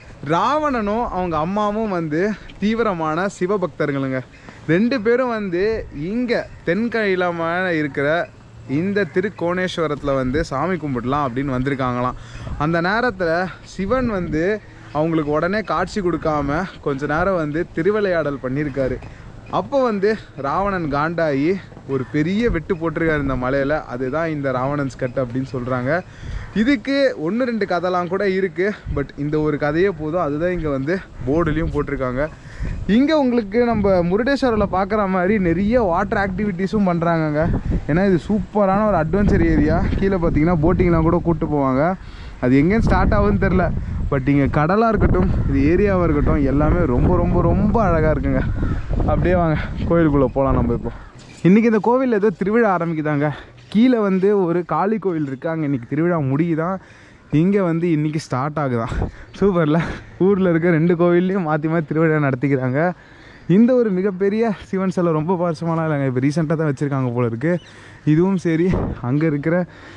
ராவணனும் அவங்க அம்மாவும் வந்து தீவிரமான சிவபக்தர்களுங்க ரெண்டு பேரும் வந்து இங்கே தென்கையிலமான இருக்கிற இந்த திருக்கோணேஸ்வரத்தில் வந்து சாமி கும்பிடலாம் அப்படின்னு வந்திருக்காங்களாம் அந்த நேரத்தில் சிவன் வந்து அவங்களுக்கு உடனே காட்சி கொடுக்காம கொஞ்ச நேரம் வந்து திருவிளையாடல் பண்ணியிருக்காரு அப்போ வந்து ராவணன் காண்டாகி ஒரு பெரிய வெட்டு போட்டிருக்காரு இந்த மலையில் அதுதான் இந்த ராவணன்ஸ் கட் அப்படின்னு சொல்கிறாங்க இதுக்கு ஒன்று ரெண்டு கதைலாம் கூட இருக்குது பட் இந்த ஒரு கதையே போதும் அதுதான் இங்கே வந்து போர்டுலேயும் போட்டிருக்காங்க இங்கே உங்களுக்கு நம்ம முருடேஸ்வரில் பார்க்குற மாதிரி நிறைய வாட்டர் ஆக்டிவிட்டீஸும் பண்ணுறாங்கங்க ஏன்னா இது சூப்பரான ஒரு அட்வென்ச்சர் ஏரியா கீழே பார்த்தீங்கன்னா போட்டிங்லாம் கூட கூப்பிட்டு போவாங்க அது எங்கேயும் ஸ்டார்ட் ஆகுதுன்னு தெரில பட் இங்கே கடலாக இருக்கட்டும் இது ஏரியாவாக இருக்கட்டும் எல்லாமே ரொம்ப ரொம்ப ரொம்ப அழகாக இருக்குங்க அப்படியே வாங்க கோயிலுக்குள்ளே போகலாம் நம்ம இப்போ இன்றைக்கி இந்த கோவிலில் ஏதோ திருவிழா ஆரம்பிக்குதாங்க கீழே வந்து ஒரு காளி கோவில் இருக்குது அங்கே இன்றைக்கி திருவிழா முடியுதான் இங்கே வந்து இன்றைக்கி ஸ்டார்ட் ஆகுதான் சூப்பரில் ஊரில் இருக்க ரெண்டு கோவில்லையும் மாற்றி மாற்றி திருவிழா நடத்திக்கிறாங்க இந்த ஒரு மிகப்பெரிய சிவன் சிலை ரொம்ப வருஷமாலாம் இல்லைங்க இப்போ ரீசெண்டாக தான் வச்சுருக்காங்க போல இருக்குது இதுவும் சரி அங்கே இருக்கிற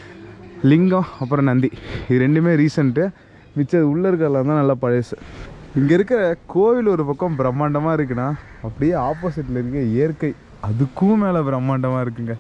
லிங்கம் அப்புறம் நந்தி இது ரெண்டுமே ரீசெண்ட்டு மிச்சம் உள்ளே இருக்கிறதெல்லாம் தான் நல்லா பழசு இங்கே இருக்கிற கோவில் ஒரு பக்கம் பிரம்மாண்டமாக இருக்குன்னா அப்படியே ஆப்போசிட்டில் இருக்க இயற்கை அதுக்கும் மேலே பிரம்மாண்டமாக இருக்குங்க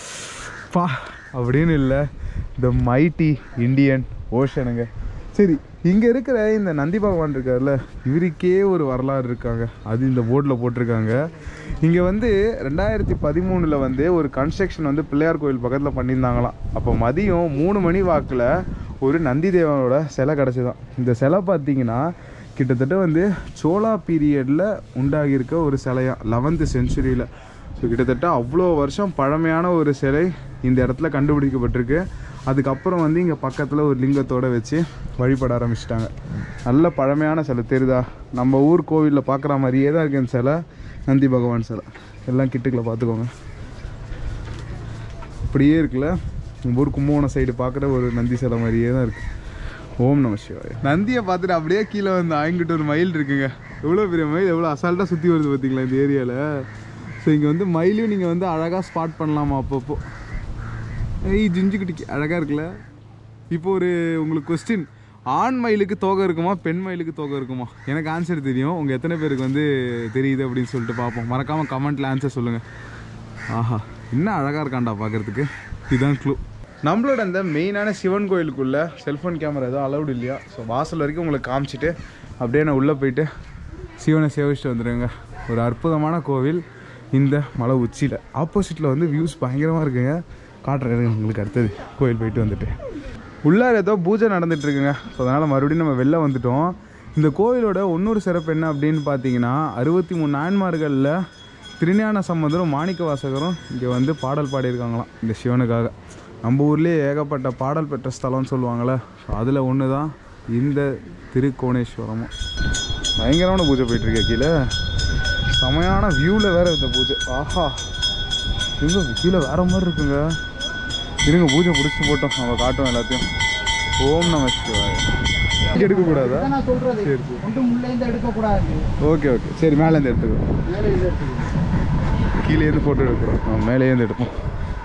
பா அப்படின்னு இல்லை த மைட்டி இந்தியன் ஓஷனுங்க சரி இங்கே இருக்கிற இந்த நந்தி பகவான் இருக்கார்ல இவருக்கே ஒரு வரலாறு இருக்காங்க அது இந்த போர்டில் போட்டிருக்காங்க இங்கே வந்து ரெண்டாயிரத்தி பதிமூணில் வந்து ஒரு கன்ஸ்ட்ரக்ஷன் வந்து பிள்ளையார் கோயில் பக்கத்தில் பண்ணியிருந்தாங்களாம் அப்போ மதியம் மூணு மணி வாக்கில் ஒரு நந்தி தேவனோட சிலை கிடச்சிதான் இந்த சிலை பார்த்தீங்கன்னா கிட்டத்தட்ட வந்து சோலா பீரியடில் உண்டாகியிருக்க ஒரு சிலையாம் லெவன்த்து செஞ்சுரியில் ஸோ கிட்டத்தட்ட அவ்வளோ வருஷம் பழமையான ஒரு சிலை இந்த இடத்துல கண்டுபிடிக்கப்பட்டிருக்கு அதுக்கப்புறம் வந்து இங்கே பக்கத்தில் ஒரு லிங்கத்தோட வச்சு வழிபட ஆரம்பிச்சிட்டாங்க நல்ல பழமையான சிலை தெரியுதா நம்ம ஊர் கோவிலில் பார்க்குற மாதிரியே தான் இருக்கு இந்த சிலை நந்தி பகவான் சிலை எல்லாம் கிட்டுக்குள்ள பார்த்துக்கோங்க அப்படியே இருக்குல்ல நம்ம ஊர் கும்பகோணம் சைடு பார்க்குற ஒரு நந்தி சிலை மாதிரியே தான் இருக்குது ஓம் நம சிவாய நந்தியை பார்த்துட்டு அப்படியே கீழே வந்து ஆங்கிட்டு ஒரு மயில் இருக்குங்க எவ்வளோ பெரிய மயில் எவ்வளோ அசால்ட்டாக சுற்றி வருது பார்த்தீங்களா இந்த ஏரியாவில் ஸோ இங்கே வந்து மயிலையும் நீங்கள் வந்து அழகாக ஸ்பாட் பண்ணலாமா அப்பப்போ ஏய் ஜிஞ்சு குட்டிக்கு அழகாக இருக்குல்ல இப்போ ஒரு உங்களுக்கு கொஸ்டின் ஆண் மயிலுக்கு தோகை இருக்குமா பெண் மயிலுக்கு தோகை இருக்குமா எனக்கு ஆன்சர் தெரியும் உங்கள் எத்தனை பேருக்கு வந்து தெரியுது அப்படின்னு சொல்லிட்டு பார்ப்போம் மறக்காமல் கமெண்ட்டில் ஆன்சர் சொல்லுங்கள் ஆஹா இன்னும் அழகாக இருக்காண்டா பார்க்குறதுக்கு இதுதான் க்ளூ நம்மளோட அந்த மெயினான சிவன் கோயிலுக்குள்ளே செல்ஃபோன் கேமரா எதுவும் அலௌடு இல்லையா ஸோ வாசல் வரைக்கும் உங்களுக்கு காமிச்சிட்டு அப்படியே நான் உள்ளே போயிட்டு சிவனை சேவிச்சுட்டு வந்துடுங்க ஒரு அற்புதமான கோவில் இந்த மலை உச்சியில் ஆப்போசிட்டில் வந்து வியூஸ் பயங்கரமாக இருக்குங்க காட்டுறேன் இருங்க உங்களுக்கு அடுத்தது கோயில் போயிட்டு வந்துட்டு உள்ளார ஏதோ பூஜை நடந்துட்டு இருக்குங்க ஸோ அதனால் மறுபடியும் நம்ம வெளில வந்துட்டோம் இந்த கோவிலோட இன்னொரு சிறப்பு என்ன அப்படின்னு பார்த்தீங்கன்னா அறுபத்தி மூணு நாயன்மார்களில் திருஞான சம்பந்தரும் மாணிக்க வாசகரும் இங்கே வந்து பாடல் பாடியிருக்காங்களாம் இந்த சிவனுக்காக நம்ம ஊர்லேயே ஏகப்பட்ட பாடல் பெற்ற ஸ்தலம்னு சொல்லுவாங்கள்ல ஸோ அதில் ஒன்று தான் இந்த திருக்கோணேஸ்வரமும் பயங்கரமான பூஜை போயிட்டுருக்கே கீழே செமையான வியூவில் வேற இந்த பூஜை ஆஹா எங்க கீழே வேற மாதிரி இருக்குங்க இருங்க பூஜை பிடிச்சி போட்டோம் நம்ம காட்டும் எல்லாத்தையும் ஓம் நம சிவாய இங்கே எடுக்கக்கூடாதா நான் சொல்றது சரி சரி ஒன்றும் உள்ளேருந்து எடுக்கக்கூடாது ஓகே ஓகே சரி மேலேருந்து எடுத்துக்கோ வேலை இதை எடுத்துக்கணும் கீழேருந்து ஃபோட்டோ எடுக்கிறோம் நம்ம மேலேருந்து எடுப்போம்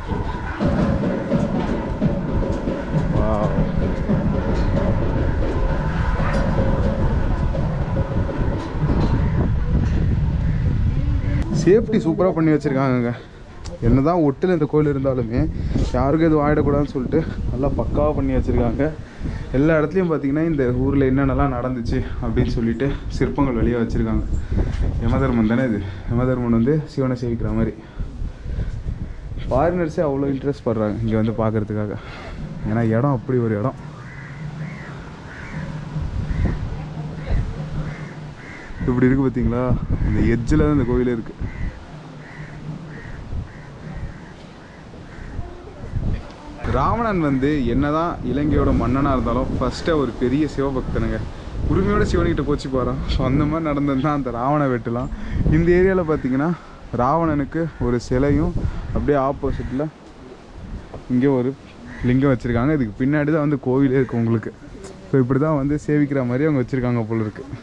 Wow. சேஃப்டி சூப்பராக பண்ணி வச்சுருக்காங்கங்க என்னதான் ஒட்டில் இந்த கோயில் இருந்தாலுமே யாருக்கும் எதுவும் ஆகிடக்கூடாதுன்னு சொல்லிட்டு நல்லா பக்காவாக பண்ணி வச்சுருக்காங்க எல்லா இடத்துலையும் பார்த்தீங்கன்னா இந்த ஊரில் என்னென்னலாம் நடந்துச்சு அப்படின்னு சொல்லிட்டு சிற்பங்கள் வெளியே வச்சுருக்காங்க யமதர்மன் தானே இது யமதர்மன் வந்து சிவனை சேவிக்கிற மாதிரி ஃபாரினர்ஸே அவ்வளோ இன்ட்ரெஸ்ட் படுறாங்க இங்கே வந்து பார்க்கறதுக்காக ஏன்னா இடம் அப்படி ஒரு இடம் இப்படி இருக்கு பார்த்தீங்களா இந்த எட்ஜில் தான் இந்த கோயில் இருக்கு ராவணன் வந்து என்னதான் இலங்கையோட மன்னனாக இருந்தாலும் ஃபர்ஸ்ட்டு ஒரு பெரிய சிவபக்தனுங்க உரிமையோட சிவன்கிட்ட போச்சு போகிறான் ஸோ அந்த மாதிரி நடந்தது தான் அந்த ராவண வெட்டுலாம் இந்த ஏரியாவில் பார்த்தீங்கன்னா ராவணனுக்கு ஒரு சிலையும் அப்படியே ஆப்போசிட்டில் இங்கே ஒரு லிங்கம் வச்சுருக்காங்க இதுக்கு பின்னாடி தான் வந்து கோவிலே இருக்குது உங்களுக்கு ஸோ இப்படி தான் வந்து சேவிக்கிற மாதிரி அவங்க வச்சுருக்காங்க போல இருக்குது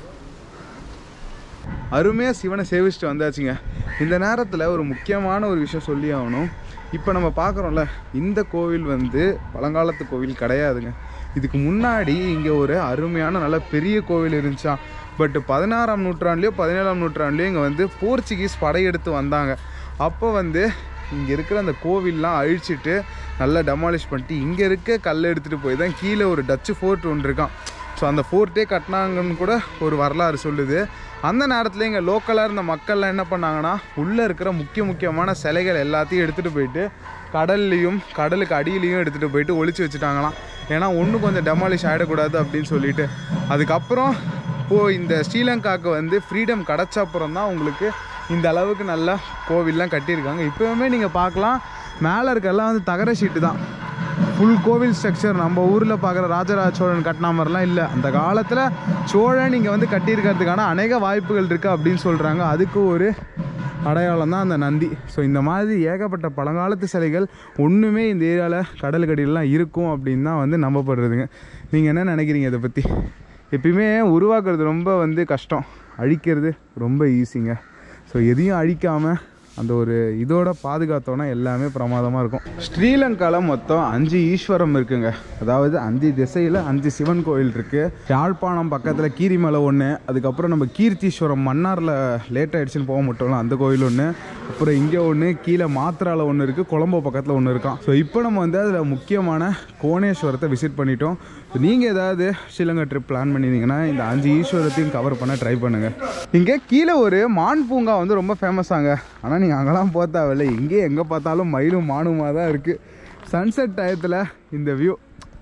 அருமையாக சிவனை சேவிச்சுட்டு வந்தாச்சுங்க இந்த நேரத்தில் ஒரு முக்கியமான ஒரு விஷயம் சொல்லி ஆகணும் இப்போ நம்ம பார்க்குறோம்ல இந்த கோவில் வந்து பழங்காலத்து கோவில் கிடையாதுங்க இதுக்கு முன்னாடி இங்கே ஒரு அருமையான நல்ல பெரிய கோவில் இருந்துச்சாம் பட் பதினாறாம் நூற்றாண்டுலேயோ பதினேழாம் நூற்றாண்டுலேயோ இங்கே வந்து போர்ச்சுகீஸ் படையெடுத்து வந்தாங்க அப்போ வந்து இங்கே இருக்கிற அந்த கோவில்லாம் அழிச்சிட்டு நல்லா டெமாலிஷ் பண்ணிட்டு இங்கே இருக்க கல் எடுத்துகிட்டு போய் தான் கீழே ஒரு டச்சு ஃபோர்ட் ஒன்று இருக்கான் ஸோ அந்த ஃபோர்ட்டே கட்டினாங்கன்னு கூட ஒரு வரலாறு சொல்லுது அந்த நேரத்தில் இங்கே லோக்கலாக இருந்த மக்கள்லாம் என்ன பண்ணாங்கன்னா உள்ளே இருக்கிற முக்கிய முக்கியமான சிலைகள் எல்லாத்தையும் எடுத்துகிட்டு போயிட்டு கடல்லையும் கடலுக்கு அடியிலையும் எடுத்துகிட்டு போயிட்டு ஒளிச்சு வச்சுட்டாங்களாம் ஏன்னா ஒன்று கொஞ்சம் டெமாலிஷ் ஆகிடக்கூடாது அப்படின்னு சொல்லிட்டு அதுக்கப்புறம் இப்போது இந்த ஸ்ரீலங்காவுக்கு வந்து ஃப்ரீடம் கிடச்ச அப்புறம் தான் உங்களுக்கு இந்த அளவுக்கு நல்ல கோவில்லாம் கட்டியிருக்காங்க இப்போவுமே நீங்கள் பார்க்கலாம் மேலே இருக்கெல்லாம் வந்து தகர ஷீட்டு தான் ஃபுல் கோவில் ஸ்ட்ரக்சர் நம்ம ஊரில் பார்க்குற ராஜராஜ சோழன் கட்டின மாதிரிலாம் இல்லை அந்த காலத்தில் சோழன் இங்கே வந்து கட்டியிருக்கிறதுக்கான அநேக வாய்ப்புகள் இருக்குது அப்படின்னு சொல்கிறாங்க அதுக்கு ஒரு அடையாளம் தான் அந்த நந்தி ஸோ இந்த மாதிரி ஏகப்பட்ட பழங்காலத்து சிலைகள் ஒன்றுமே இந்த ஏரியாவில் கடலுக்கடியிலலாம் இருக்கும் அப்படின்னு தான் வந்து நம்பப்படுறதுங்க நீங்கள் என்ன நினைக்கிறீங்க இதை பற்றி எப்பயுமே உருவாக்குறது ரொம்ப வந்து கஷ்டம் அழிக்கிறது ரொம்ப ஈஸிங்க ஸோ எதையும் அழிக்காமல் அந்த ஒரு இதோட பாதுகாத்தோன்னா எல்லாமே பிரமாதமாக இருக்கும் ஸ்ரீலங்காவில் மொத்தம் அஞ்சு ஈஸ்வரம் இருக்குங்க அதாவது அஞ்சு திசையில் அஞ்சு சிவன் கோயில் இருக்குது யாழ்ப்பாணம் பக்கத்தில் கீரிமலை ஒன்று அதுக்கப்புறம் நம்ம கீர்த்தீஸ்வரம் மன்னாரில் லேட் ஆகிடுச்சின்னு போக மாட்டோம்ல அந்த கோயில் ஒன்று அப்புறம் இங்கே ஒன்று கீழே மாத்திரால ஒன்று இருக்குது கொழம்போ பக்கத்தில் ஒன்று இருக்கான் ஸோ இப்போ நம்ம வந்து அதில் முக்கியமான கோணேஸ்வரத்தை விசிட் பண்ணிட்டோம் நீங்கள் ஏதாவது ஸ்ரீலங்கா ட்ரிப் பிளான் பண்ணியிருந்தீங்கன்னா இந்த அஞ்சு ஈஸ்வரத்தையும் கவர் பண்ண ட்ரை பண்ணுங்கள் இங்கே கீழே ஒரு மான் பூங்கா வந்து ரொம்ப ஃபேமஸாங்க ஆனால் நீங்கள் அங்கெல்லாம் போக தேவையில்லை இங்கே எங்கே பார்த்தாலும் மயிலும் மானுமாக தான் இருக்குது சன்செட் டயத்தில் இந்த வியூ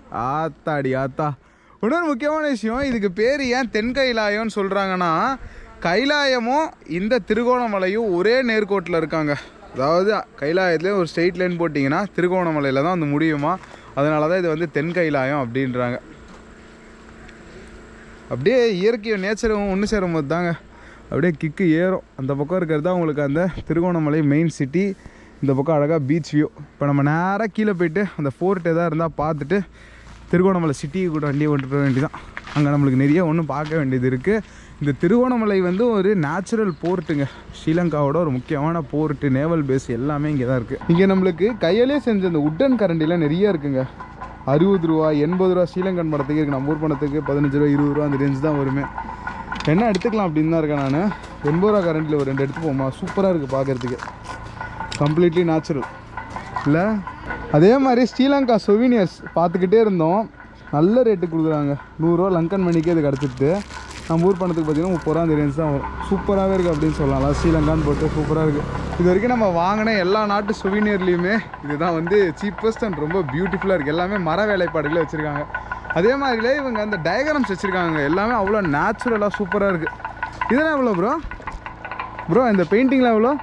ஆத்தாடி ஆத்தா இன்னொரு முக்கியமான விஷயம் இதுக்கு பேர் ஏன் தென் கைலாயம்னு சொல்கிறாங்கன்னா கைலாயமும் இந்த திருகோணமலையும் ஒரே நேர்கோட்டில் இருக்காங்க அதாவது கைலாயத்துலேயே ஒரு ஸ்ட்ரெயிட் லைன் போட்டிங்கன்னா திருகோணமலையில் தான் வந்து முடியுமா அதனால தான் இது வந்து தென் கைலாயம் அப்படின்றாங்க அப்படியே இயற்கையும் நேச்சரும் ஒன்று சேரும் போது தாங்க அப்படியே கிக்கு ஏறும் அந்த பக்கம் இருக்கிறது தான் உங்களுக்கு அந்த திருகோணமலை மெயின் சிட்டி இந்த பக்கம் அழகாக பீச் வியூ இப்போ நம்ம நேராக கீழே போயிட்டு அந்த ஃபோர்ட் எதாவது இருந்தால் பார்த்துட்டு திருகோணமலை சிட்டிக்கு கூட வண்டியை கொண்டு போக வேண்டியதான் அங்கே நம்மளுக்கு நிறைய ஒன்றும் பார்க்க வேண்டியது இருக்குது இந்த திருகோணமலை வந்து ஒரு நேச்சுரல் போர்ட்டுங்க ஸ்ரீலங்காவோட ஒரு முக்கியமான போர்ட்டு நேவல் பேஸ் எல்லாமே இங்கே தான் இருக்குது இங்கே நம்மளுக்கு கையாலே செஞ்ச இந்த உட்டன் கரண்டிலாம் நிறைய இருக்குங்க அறுபது ரூபா எண்பது ரூபா ஸ்ரீலங்கன் படத்துக்கு இருக்குது நம்ம ஊர் பணத்துக்கு பதினஞ்சு ரூபா இருபது ரூபா அந்த ரேஞ்ச் தான் வருமே என்ன எடுத்துக்கலாம் அப்படின்னு தான் இருக்கேன் நான் எண்பது ரூபா கரண்டில் ஒரு ரெண்டு எடுத்து போமா சூப்பராக இருக்குது பார்க்குறதுக்கு கம்ப்ளீட்லி நேச்சுரல் இல்லை அதே மாதிரி ஸ்ரீலங்கா சொவினியர்ஸ் பார்த்துக்கிட்டே இருந்தோம் நல்ல ரேட்டு கொடுக்குறாங்க நூறுரூவா லங்கன் மணிக்கே இது கிடச்சிட்டு நம்ம ஊர் பணத்துக்கு பார்த்தீங்கன்னா முப்பது ரூபா அந்த ரேஞ்ச் தான் வரும் சூப்பராகவே இருக்குது அப்படின்னு சொல்லலாம் ஸ்ரீலங்கான்னு போட்டு சூப்பராக இருக்குது இது வரைக்கும் நம்ம வாங்கின எல்லா நாட்டு சுவீனியர்லேயுமே இதுதான் வந்து சீப்பஸ்ட் அண்ட் ரொம்ப பியூட்டிஃபுல்லாக இருக்குது எல்லாமே மர வேலைப்பாடுகளே வச்சுருக்காங்க அதே மாதிரிலே இவங்க அந்த டயக்ராம்ஸ் வச்சுருக்காங்க எல்லாமே அவ்வளோ நேச்சுரலாக சூப்பராக இருக்குது இதெல்லாம் எவ்வளோ ப்ரோ ப்ரோ இந்த பெயிண்டிங்லாம் எவ்வளோ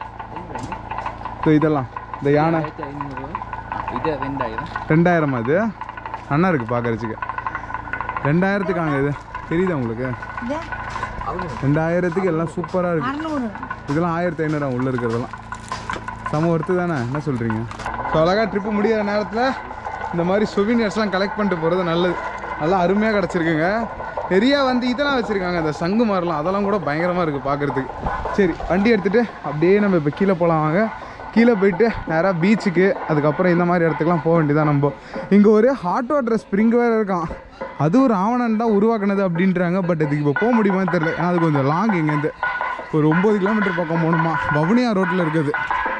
இதோ இதெல்லாம் இந்த யானை இது ரெண்டாயிரம் ரெண்டாயிரம் அது நல்லா இருக்குது பார்க்கறதுக்கு ரெண்டாயிரத்துக்காங்க இது தெரியுதா உங்களுக்கு இது ரெண்டாயிரத்துக்கு எல்லாம் சூப்பராக இருக்குது அறநூறு இதெல்லாம் ஆயிரத்தி ஐநூறு உள்ளே இருக்கிறதெல்லாம் செம ஒர்த்து தானே என்ன சொல்கிறீங்க ஸோ அழகாக ட்ரிப்பு முடியிற நேரத்தில் இந்த மாதிரி சொவினியர்ஸ்லாம் கலெக்ட் பண்ணிட்டு போகிறது நல்லது நல்லா அருமையாக கிடச்சிருக்குங்க நிறைய வந்து இதெல்லாம் வச்சுருக்காங்க அந்த சங்கு மாதிரிலாம் அதெல்லாம் கூட பயங்கரமாக இருக்குது பார்க்குறதுக்கு சரி வண்டி எடுத்துகிட்டு அப்படியே நம்ம இப்போ கீழே போகலாம் வாங்க கீழே போயிட்டு நேராக பீச்சுக்கு அதுக்கப்புறம் இந்த மாதிரி இடத்துக்குலாம் போக வேண்டியதான் நம்ம இங்கே ஒரு ஹாட் வாட்டர் ஸ்ப்ரிங் வேறு இருக்கான் அதுவும் ராவணன் தான் உருவாக்குனது அப்படின்றாங்க பட் இதுக்கு இப்போ போக முடியுமான்னு தெரியல ஏன்னா அது கொஞ்சம் லாங் இங்கேருந்து ஒரு ஒம்பது கிலோமீட்டர் பக்கம் போகணுமா வவுனியா ரோட்டில் இருக்குது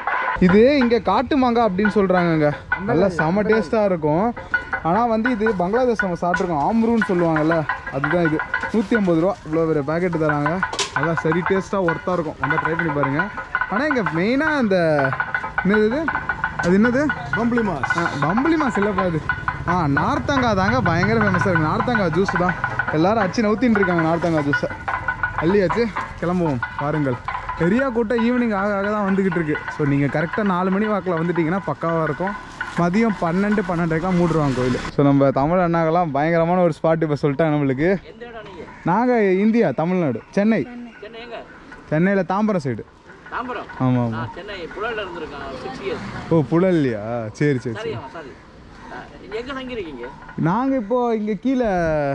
இது இங்கே காட்டு மாங்காய் அப்படின்னு சொல்கிறாங்கங்க நல்லா செம டேஸ்ட்டாக இருக்கும் ஆனால் வந்து இது பங்களாதேஷ் நம்ம சாப்பிட்ருக்கோம் ஆம்ரூன்னு சொல்லுவாங்கல்ல அதுதான் இது நூற்றி ஐம்பது ரூபா இவ்வளோ பெரிய பேக்கெட்டு தராங்க நல்லா சரி டேஸ்ட்டாக ஒர்த்தாக இருக்கும் வந்து ட்ரை பண்ணி பாருங்கள் ஆனால் இங்கே மெயினாக அந்த என்னது இது அது என்னது பம்பளி மாஸ் ஆ பம்பளி மாஸ் இல்லைப்பா இது ஆ நார்த்தங்காய் தாங்க பயங்கர ஃபேமஸாக இருக்குது நார்த்தங்காய் ஜூஸ் தான் எல்லாரும் அச்சு நவுத்தின்னு இருக்காங்க நார்த்தங்காய் ஜூஸை அள்ளியாச்சு கிளம்புவோம் பாருங்கள் பெரிய கூட்டம் ஈவினிங் ஆக ஆக தான் வந்துக்கிட்டு இருக்கு ஸோ நீங்கள் கரெக்டாக நாலு மணி வாக்கில் வந்துட்டிங்கன்னா பக்காவாக இருக்கும் மதியம் பன்னெண்டு பன்னெண்டரைக்கெலாம் மூடுருவாங்க கோயில் ஸோ நம்ம தமிழ் அண்ணாக்கெல்லாம் பயங்கரமான ஒரு ஸ்பாட் இப்போ சொல்லிட்டாங்க நம்மளுக்கு எந்த இடம் நீங்க நாங்கள் இந்தியா தமிழ்நாடு சென்னை சென்னை எங்க சென்னையில் தாம்பரம் சைடு தாம்பரம் ஆமாம் ஆமாம் நான் சென்னை புழல்ல இருந்திருக்கேன் சிக்ஸ் இயர்ஸ் ஓ புழல்லையா சரி சரி சரி சரியாமா சாரி எங்க தங்கியிருக்கீங்க நாங்கள் இப்போது இங்கே கீழே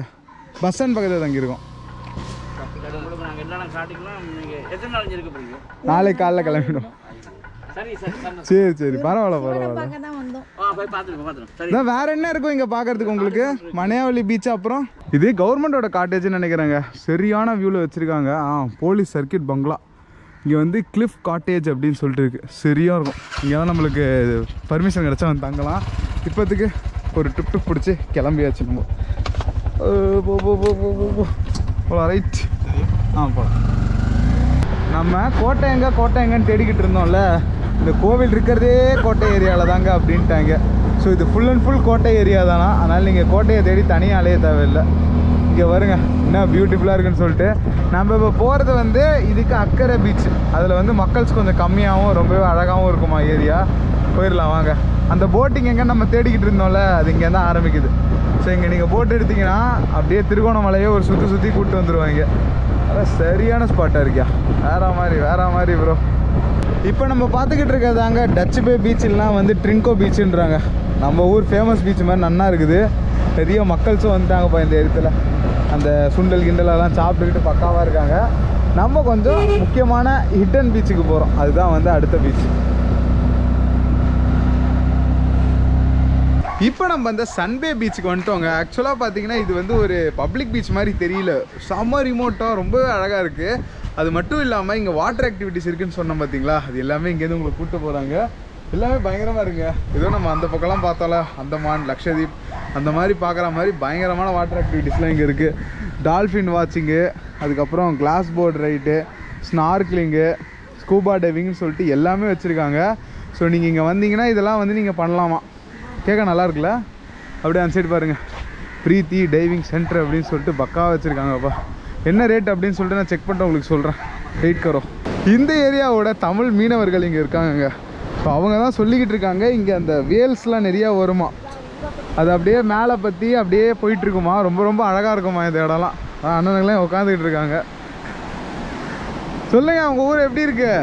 பஸ் ஸ்டாண்ட் பக்கத்தில் தங்கியிருக்கோம் சரி, உங்களுக்கு நாங்கள் என்னென்ன காட்டிக்கலாம் நீங்கள் எத்தனை நாள் இங்க இருக்க போறீங்க நாளைக்கு காலைல கிளம்பிடும் சரி சரி சரி சரி சரி பரவாயில்ல பரவாயில்ல பார்க்க தான் வந்தோம் ஆ போய் பார்த்துருக்கோம் பார்த்துருக்கோம் சரி இதான் வேற என்ன இருக்கும் இங்கே பார்க்கறதுக்கு உங்களுக்கு மனையாவளி பீச் அப்புறம் இது கவர்மெண்டோட காட்டேஜ்னு நினைக்கிறேங்க சரியான வியூவில் வச்சுருக்காங்க ஆ போலீஸ் சர்க்கிட் பங்களா இங்கே வந்து கிளிஃப் காட்டேஜ் அப்படின்னு சொல்லிட்டு இருக்கு சரியாக இருக்கும் இங்கே தான் நம்மளுக்கு பர்மிஷன் கிடச்சா வந்து தங்கலாம் இப்போத்துக்கு ஒரு ட்ரிப் ட்ரிப் பிடிச்சி கிளம்பியாச்சு நம்ம அஹ் போ போ போ போ போ போ போகலாம் ரைட் ஆ போகலாம் நம்ம கோட்டை எங்க கோட்டை எங்கன்னு தேடிக்கிட்டு இருந்தோம்ல இந்த கோவில் இருக்கிறதே கோட்டை ஏரியாவில் தாங்க அப்படின்ட்டாங்க ஸோ இது ஃபுல் அண்ட் ஃபுல் கோட்டை ஏரியா தானா அதனால் நீங்கள் கோட்டையை தேடி தனியாக அலைய தேவையில்லை இங்கே வருங்க என்ன பியூட்டிஃபுல்லாக இருக்குன்னு சொல்லிட்டு நம்ம இப்போ போகிறது வந்து இதுக்கு அக்கறை பீச் அதில் வந்து மக்கள்ஸ் கொஞ்சம் கம்மியாகவும் ரொம்பவே அழகாகவும் இருக்குமா ஏரியா போயிடலாம் வாங்க அந்த போட்டிங் எங்கே நம்ம தேடிக்கிட்டு இருந்தோம்ல அது இங்கே தான் ஆரம்பிக்குது ஸோ இங்கே நீங்கள் போட் எடுத்தீங்கன்னா அப்படியே திருகோணமலையே ஒரு சுற்றி சுற்றி கூப்பிட்டு வந்துடுவாங்க அதான் சரியான ஸ்பாட்டாக இருக்கியா வேற மாதிரி வேற மாதிரி ப்ரோ இப்போ நம்ம பார்த்துக்கிட்டு இருக்கிறதாங்க டச் பே பீச்லாம் வந்து ட்ரிங்கோ பீச்சுன்றாங்க நம்ம ஊர் ஃபேமஸ் பீச் மாதிரி நன்னா இருக்குது பெரிய மக்கள்ஸும் வந்துட்டாங்கப்பா இந்த இடத்துல அந்த சுண்டல் கிண்டல் எல்லாம் சாப்பிட்டுக்கிட்டு பக்காவாக இருக்காங்க நம்ம கொஞ்சம் முக்கியமான ஹிட்டன் பீச்சுக்கு போகிறோம் அதுதான் வந்து அடுத்த பீச் இப்போ நம்ம இந்த சன்பே பீச்சுக்கு வந்துட்டோங்க ஆக்சுவலாக பார்த்தீங்கன்னா இது வந்து ஒரு பப்ளிக் பீச் மாதிரி தெரியல செம்ம ரிமோட்டாக ரொம்பவே அழகாக இருக்குது அது மட்டும் இல்லாமல் இங்கே வாட்டர் ஆக்டிவிட்டிஸ் இருக்குன்னு சொன்னோம் பார்த்தீங்களா அது எல்லாமே இங்கேருந்து உங்களை கூப்பிட்டு போகிறாங்க எல்லாமே பயங்கரமாக இருக்குங்க ஏதோ நம்ம அந்த பக்கம்லாம் பார்த்தோம்ல அந்தமான் லக்ஷதீப் அந்த மாதிரி பார்க்குற மாதிரி பயங்கரமான வாட்டர் ஆக்டிவிட்டீஸ்லாம் இங்கே இருக்குது டால்ஃபின் வாட்சிங்கு அதுக்கப்புறம் glass board ride snorkelling scuba டைவிங்னு சொல்லிட்டு எல்லாமே வச்சுருக்காங்க ஸோ நீங்கள் இங்கே வந்தீங்கன்னா இதெல்லாம் வந்து நீங்கள் பண்ணலாமா கேட்க நல்லா இருக்குல்ல அப்படியே அந்த சைடு பாருங்கள் பிரீத்தி டைவிங் சென்டர் அப்படின்னு சொல்லிட்டு பக்கா வச்சுருக்காங்கப்பா என்ன ரேட் அப்படின்னு சொல்லிட்டு நான் செக் பண்ணிட்டு உங்களுக்கு சொல்கிறேன் வெயிட் கரோ இந்த ஏரியாவோட தமிழ் மீனவர்கள் இங்கே இருக்காங்கங்க ஸோ அவங்க தான் சொல்லிக்கிட்டு இருக்காங்க இங்கே அந்த வேல்ஸ்லாம் நிறையா வருமா அது அப்படியே மேலே பற்றி அப்படியே போயிட்டு இருக்குமா ரொம்ப ரொம்ப அழகாக இருக்குமா இந்த இடம்லாம் அஹ் அண்ணனுங்களே உட்காந்துக்கிட்டு இருக்காங்க சொல்லுங்க உங்க ஊர் எப்படி இருக்கு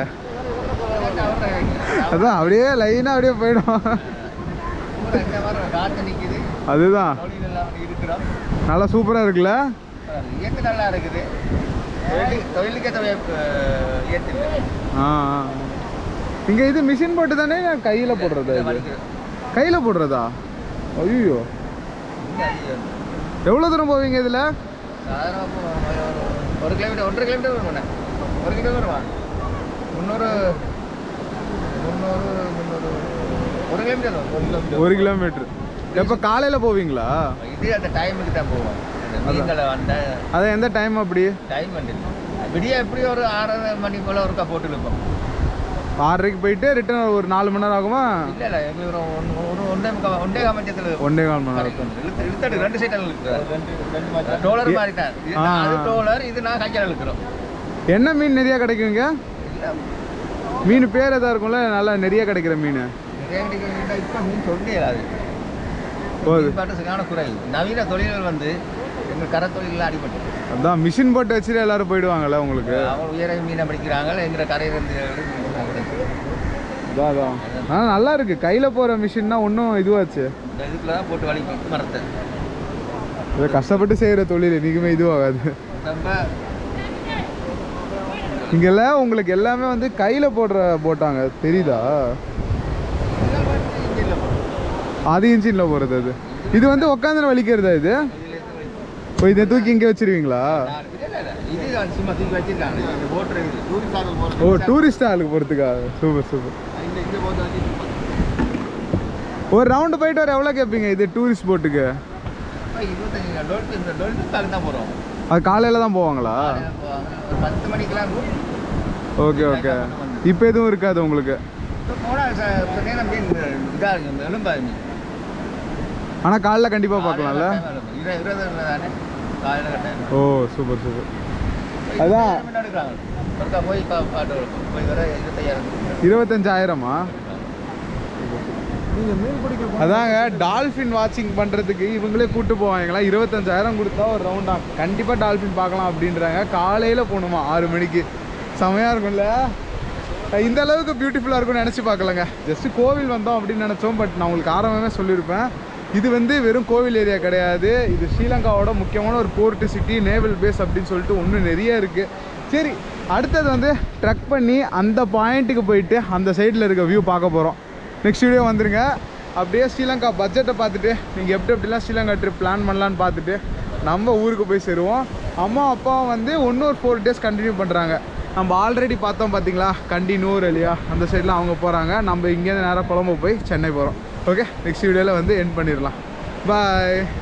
அதான் அப்படியே லைனா அப்படியே போயிடும் காற்று நிற்குது அதுதான் தொழில் எல்லாம் இருக்கிறோம் நல்லா சூப்பரா இருக்குல்ல இயற்கை நல்லா இருக்குது தொழில் தொழிலுக்கே தொழில் இயற்கை இல்லை ஆ ஆ. இங்க இது மிஷின் போட்டு தானே நான் கையில போடுறதா இது கையில போடுறதா ஐயோ எவ்வளவு தூரம் போவீங்க இதுல சாதாரண ஒரு கிலோமீட்டர் ஒன்றரை கிலோமீட்டர் வருமாண்ணே ஒரு கிலோமீட்டர் வருமா முந்நூறு முந்நூறு முந்நூறு ஒரு கிலோமீட்டர் வரும் ஒரு கிலோமீட்டர் ஒரு கிலோமீட்டர் எப்ப காலையில போவீங்களா இது அந்த டைமுக்கு தான் போவோம் அந்த மீன்களை வந்த அதான் எந்த டைம் அப்படி டைம் வந்து விடிய எப்படி ஒரு ஆறரை மணி போல் ஒருக்கா போட்டு இருப்போம் ஆறரைக்கு போயிட்டு ரிட்டர்ன் ஒரு நாலு மணி நேரம் ஆகுமா இல்லை இல்லை எங்களுக்கு ஒரு ஒன்று ஒரு ஒன்றே முக்கால் ஒன்றே காமச்சத்தில் ஒன்றே கால் மணி நேரம் கரைக்கு வந்து இழுத்து இழுத்தடு ரெண்டு சைடில் இழுக்கிறோம் டோலர் மாதிரி தான் இது ஆ, அது ஆ. டோலர் இது நான் கையால் இழுக்கிறோம் என்ன மீன் நிறைய கிடைக்குங்க இல்லை மீன் பேர் எதா இருக்கும்ல நல்லா நிறைய கிடைக்கிற மீன் இப்போ மீன் சொல்லி அது போகுது பாட்டு சரியான குறைவு நவீன தொழில்கள் வந்து எங்கள் கரை தொழிலில் அடிபட்டு அதான் மிஷின் போட்டு வச்சுட்டு எல்லாரும் போயிடுவாங்கல்ல உங்களுக்கு அவங்க உயர மீனை பிடிக்கிறாங்க எங்கிற கரையிலிருந்து அதான் அதான் ஆனால் நல்லா இருக்கு கையில போற மிஷின்னா ஒன்றும் இதுவாச்சு இந்த இதுக்குள்ள தான் போட்டு வலிக்கும் மரத்தை இதை கஷ்டப்பட்டு செய்யற தொழில் என்னைக்குமே இதுவாகாது ரொம்ப இங்கெல்லாம் உங்களுக்கு எல்லாமே வந்து கையில போடுற போட்டாங்க தெரியுதா அது இன்ஜின்ல போறது அது இது வந்து உட்காந்து வலிக்கிறதா இது ஓ இதை தூக்கி இங்கே வச்சிருவீங்களா இது வந்து சும்மா தூக்கி வச்சிருக்காங்க இந்த போட்டு டூரிஸ்ட் ஆகல் போகிறது ஓ டூரிஸ்ட் ஆளுக்கு போகிறதுக்கா சூப்பர் சூப்பர் இந்த இந்த போட்டு வச்சு ஒரு ரவுண்டு போயிட்டு வர எவ்வளோ கேட்பீங்க இது டூரிஸ்ட் போட்டுக்கு இப்போ இருபத்தஞ்சு டொல்ட்டு இந்த டொல்ட்டு தாக்கு தான் போகிறோம் அது காலையில் தான் போவாங்களா ஒரு பத்து மணிக்கெல்லாம் ஓகே ஓகே இப்போ எதுவும் இருக்காது உங்களுக்கு போனால் நேரம் மீன் இதாக இருக்கும் எலும்பா மீன் ஆனால் காலைல கண்டிப்பாக பார்க்கலாம்ல இருபது இருபது தானே காலையில் கட்டாயம் ஓ சூப்பர் சூப்பர் அதான். எடுக்கிறாங்க ஒருக்கா போய் பா பாட்டு போய் வர இருபத்தையாயிரம் இருபத்தஞ்சாயிரமா அதாங்க டால்ஃபின் வாட்சிங் பண்ணுறதுக்கு இவங்களே கூட்டு போவாங்களா இருபத்தஞ்சாயிரம் கொடுத்தா ஒரு ரவுண்டா கண்டிப்பாக டால்ஃபின் பார்க்கலாம் அப்படின்றாங்க காலையில் போகணுமா ஆறு மணிக்கு செமையாக இருக்கும்ல இந்த அளவுக்கு பியூட்டிஃபுல்லாக இருக்கும்னு நினச்சி பார்க்கலங்க ஜஸ்ட் கோவில் வந்தோம் அப்படின்னு நினச்சோம் பட் நான் உங்களுக்கு ஆரம்பமே சொல்லியிருப்பேன் இது வந்து வெறும் கோவில் ஏரியா கிடையாது இது ஸ்ரீலங்காவோட முக்கியமான ஒரு போர்ட்டு சிட்டி நேவல் பேஸ் அப்படின்னு சொல்லிட்டு ஒன்று நிறைய இருக்குது சரி அடுத்தது வந்து ட்ரக் பண்ணி அந்த பாயிண்ட்டுக்கு போயிட்டு அந்த சைடில் இருக்க வியூ பார்க்க போகிறோம் நெக்ஸ்ட் வீடியோ வந்துருங்க அப்படியே ஸ்ரீலங்கா பட்ஜெட்டை பார்த்துட்டு நீங்கள் எப்படி எப்படிலாம் ஸ்ரீலங்கா ட்ரிப் பிளான் பண்ணலான்னு பார்த்துட்டு நம்ம ஊருக்கு போய் சேருவோம் அம்மா அப்பாவும் வந்து இன்னொரு ஃபோர் டேஸ் கண்டினியூ பண்ணுறாங்க நம்ம ஆல்ரெடி பார்த்தோம் பார்த்தீங்களா கண்டினூர் இல்லையா அந்த சைட்லாம் அவங்க போகிறாங்க நம்ம இங்கேருந்து நேராக கொழம்பு போய் சென்னை போகிறோம் ஓகே நெக்ஸ்ட் வீடியோவில் வந்து எண்ட் பண்ணிடலாம் பாய்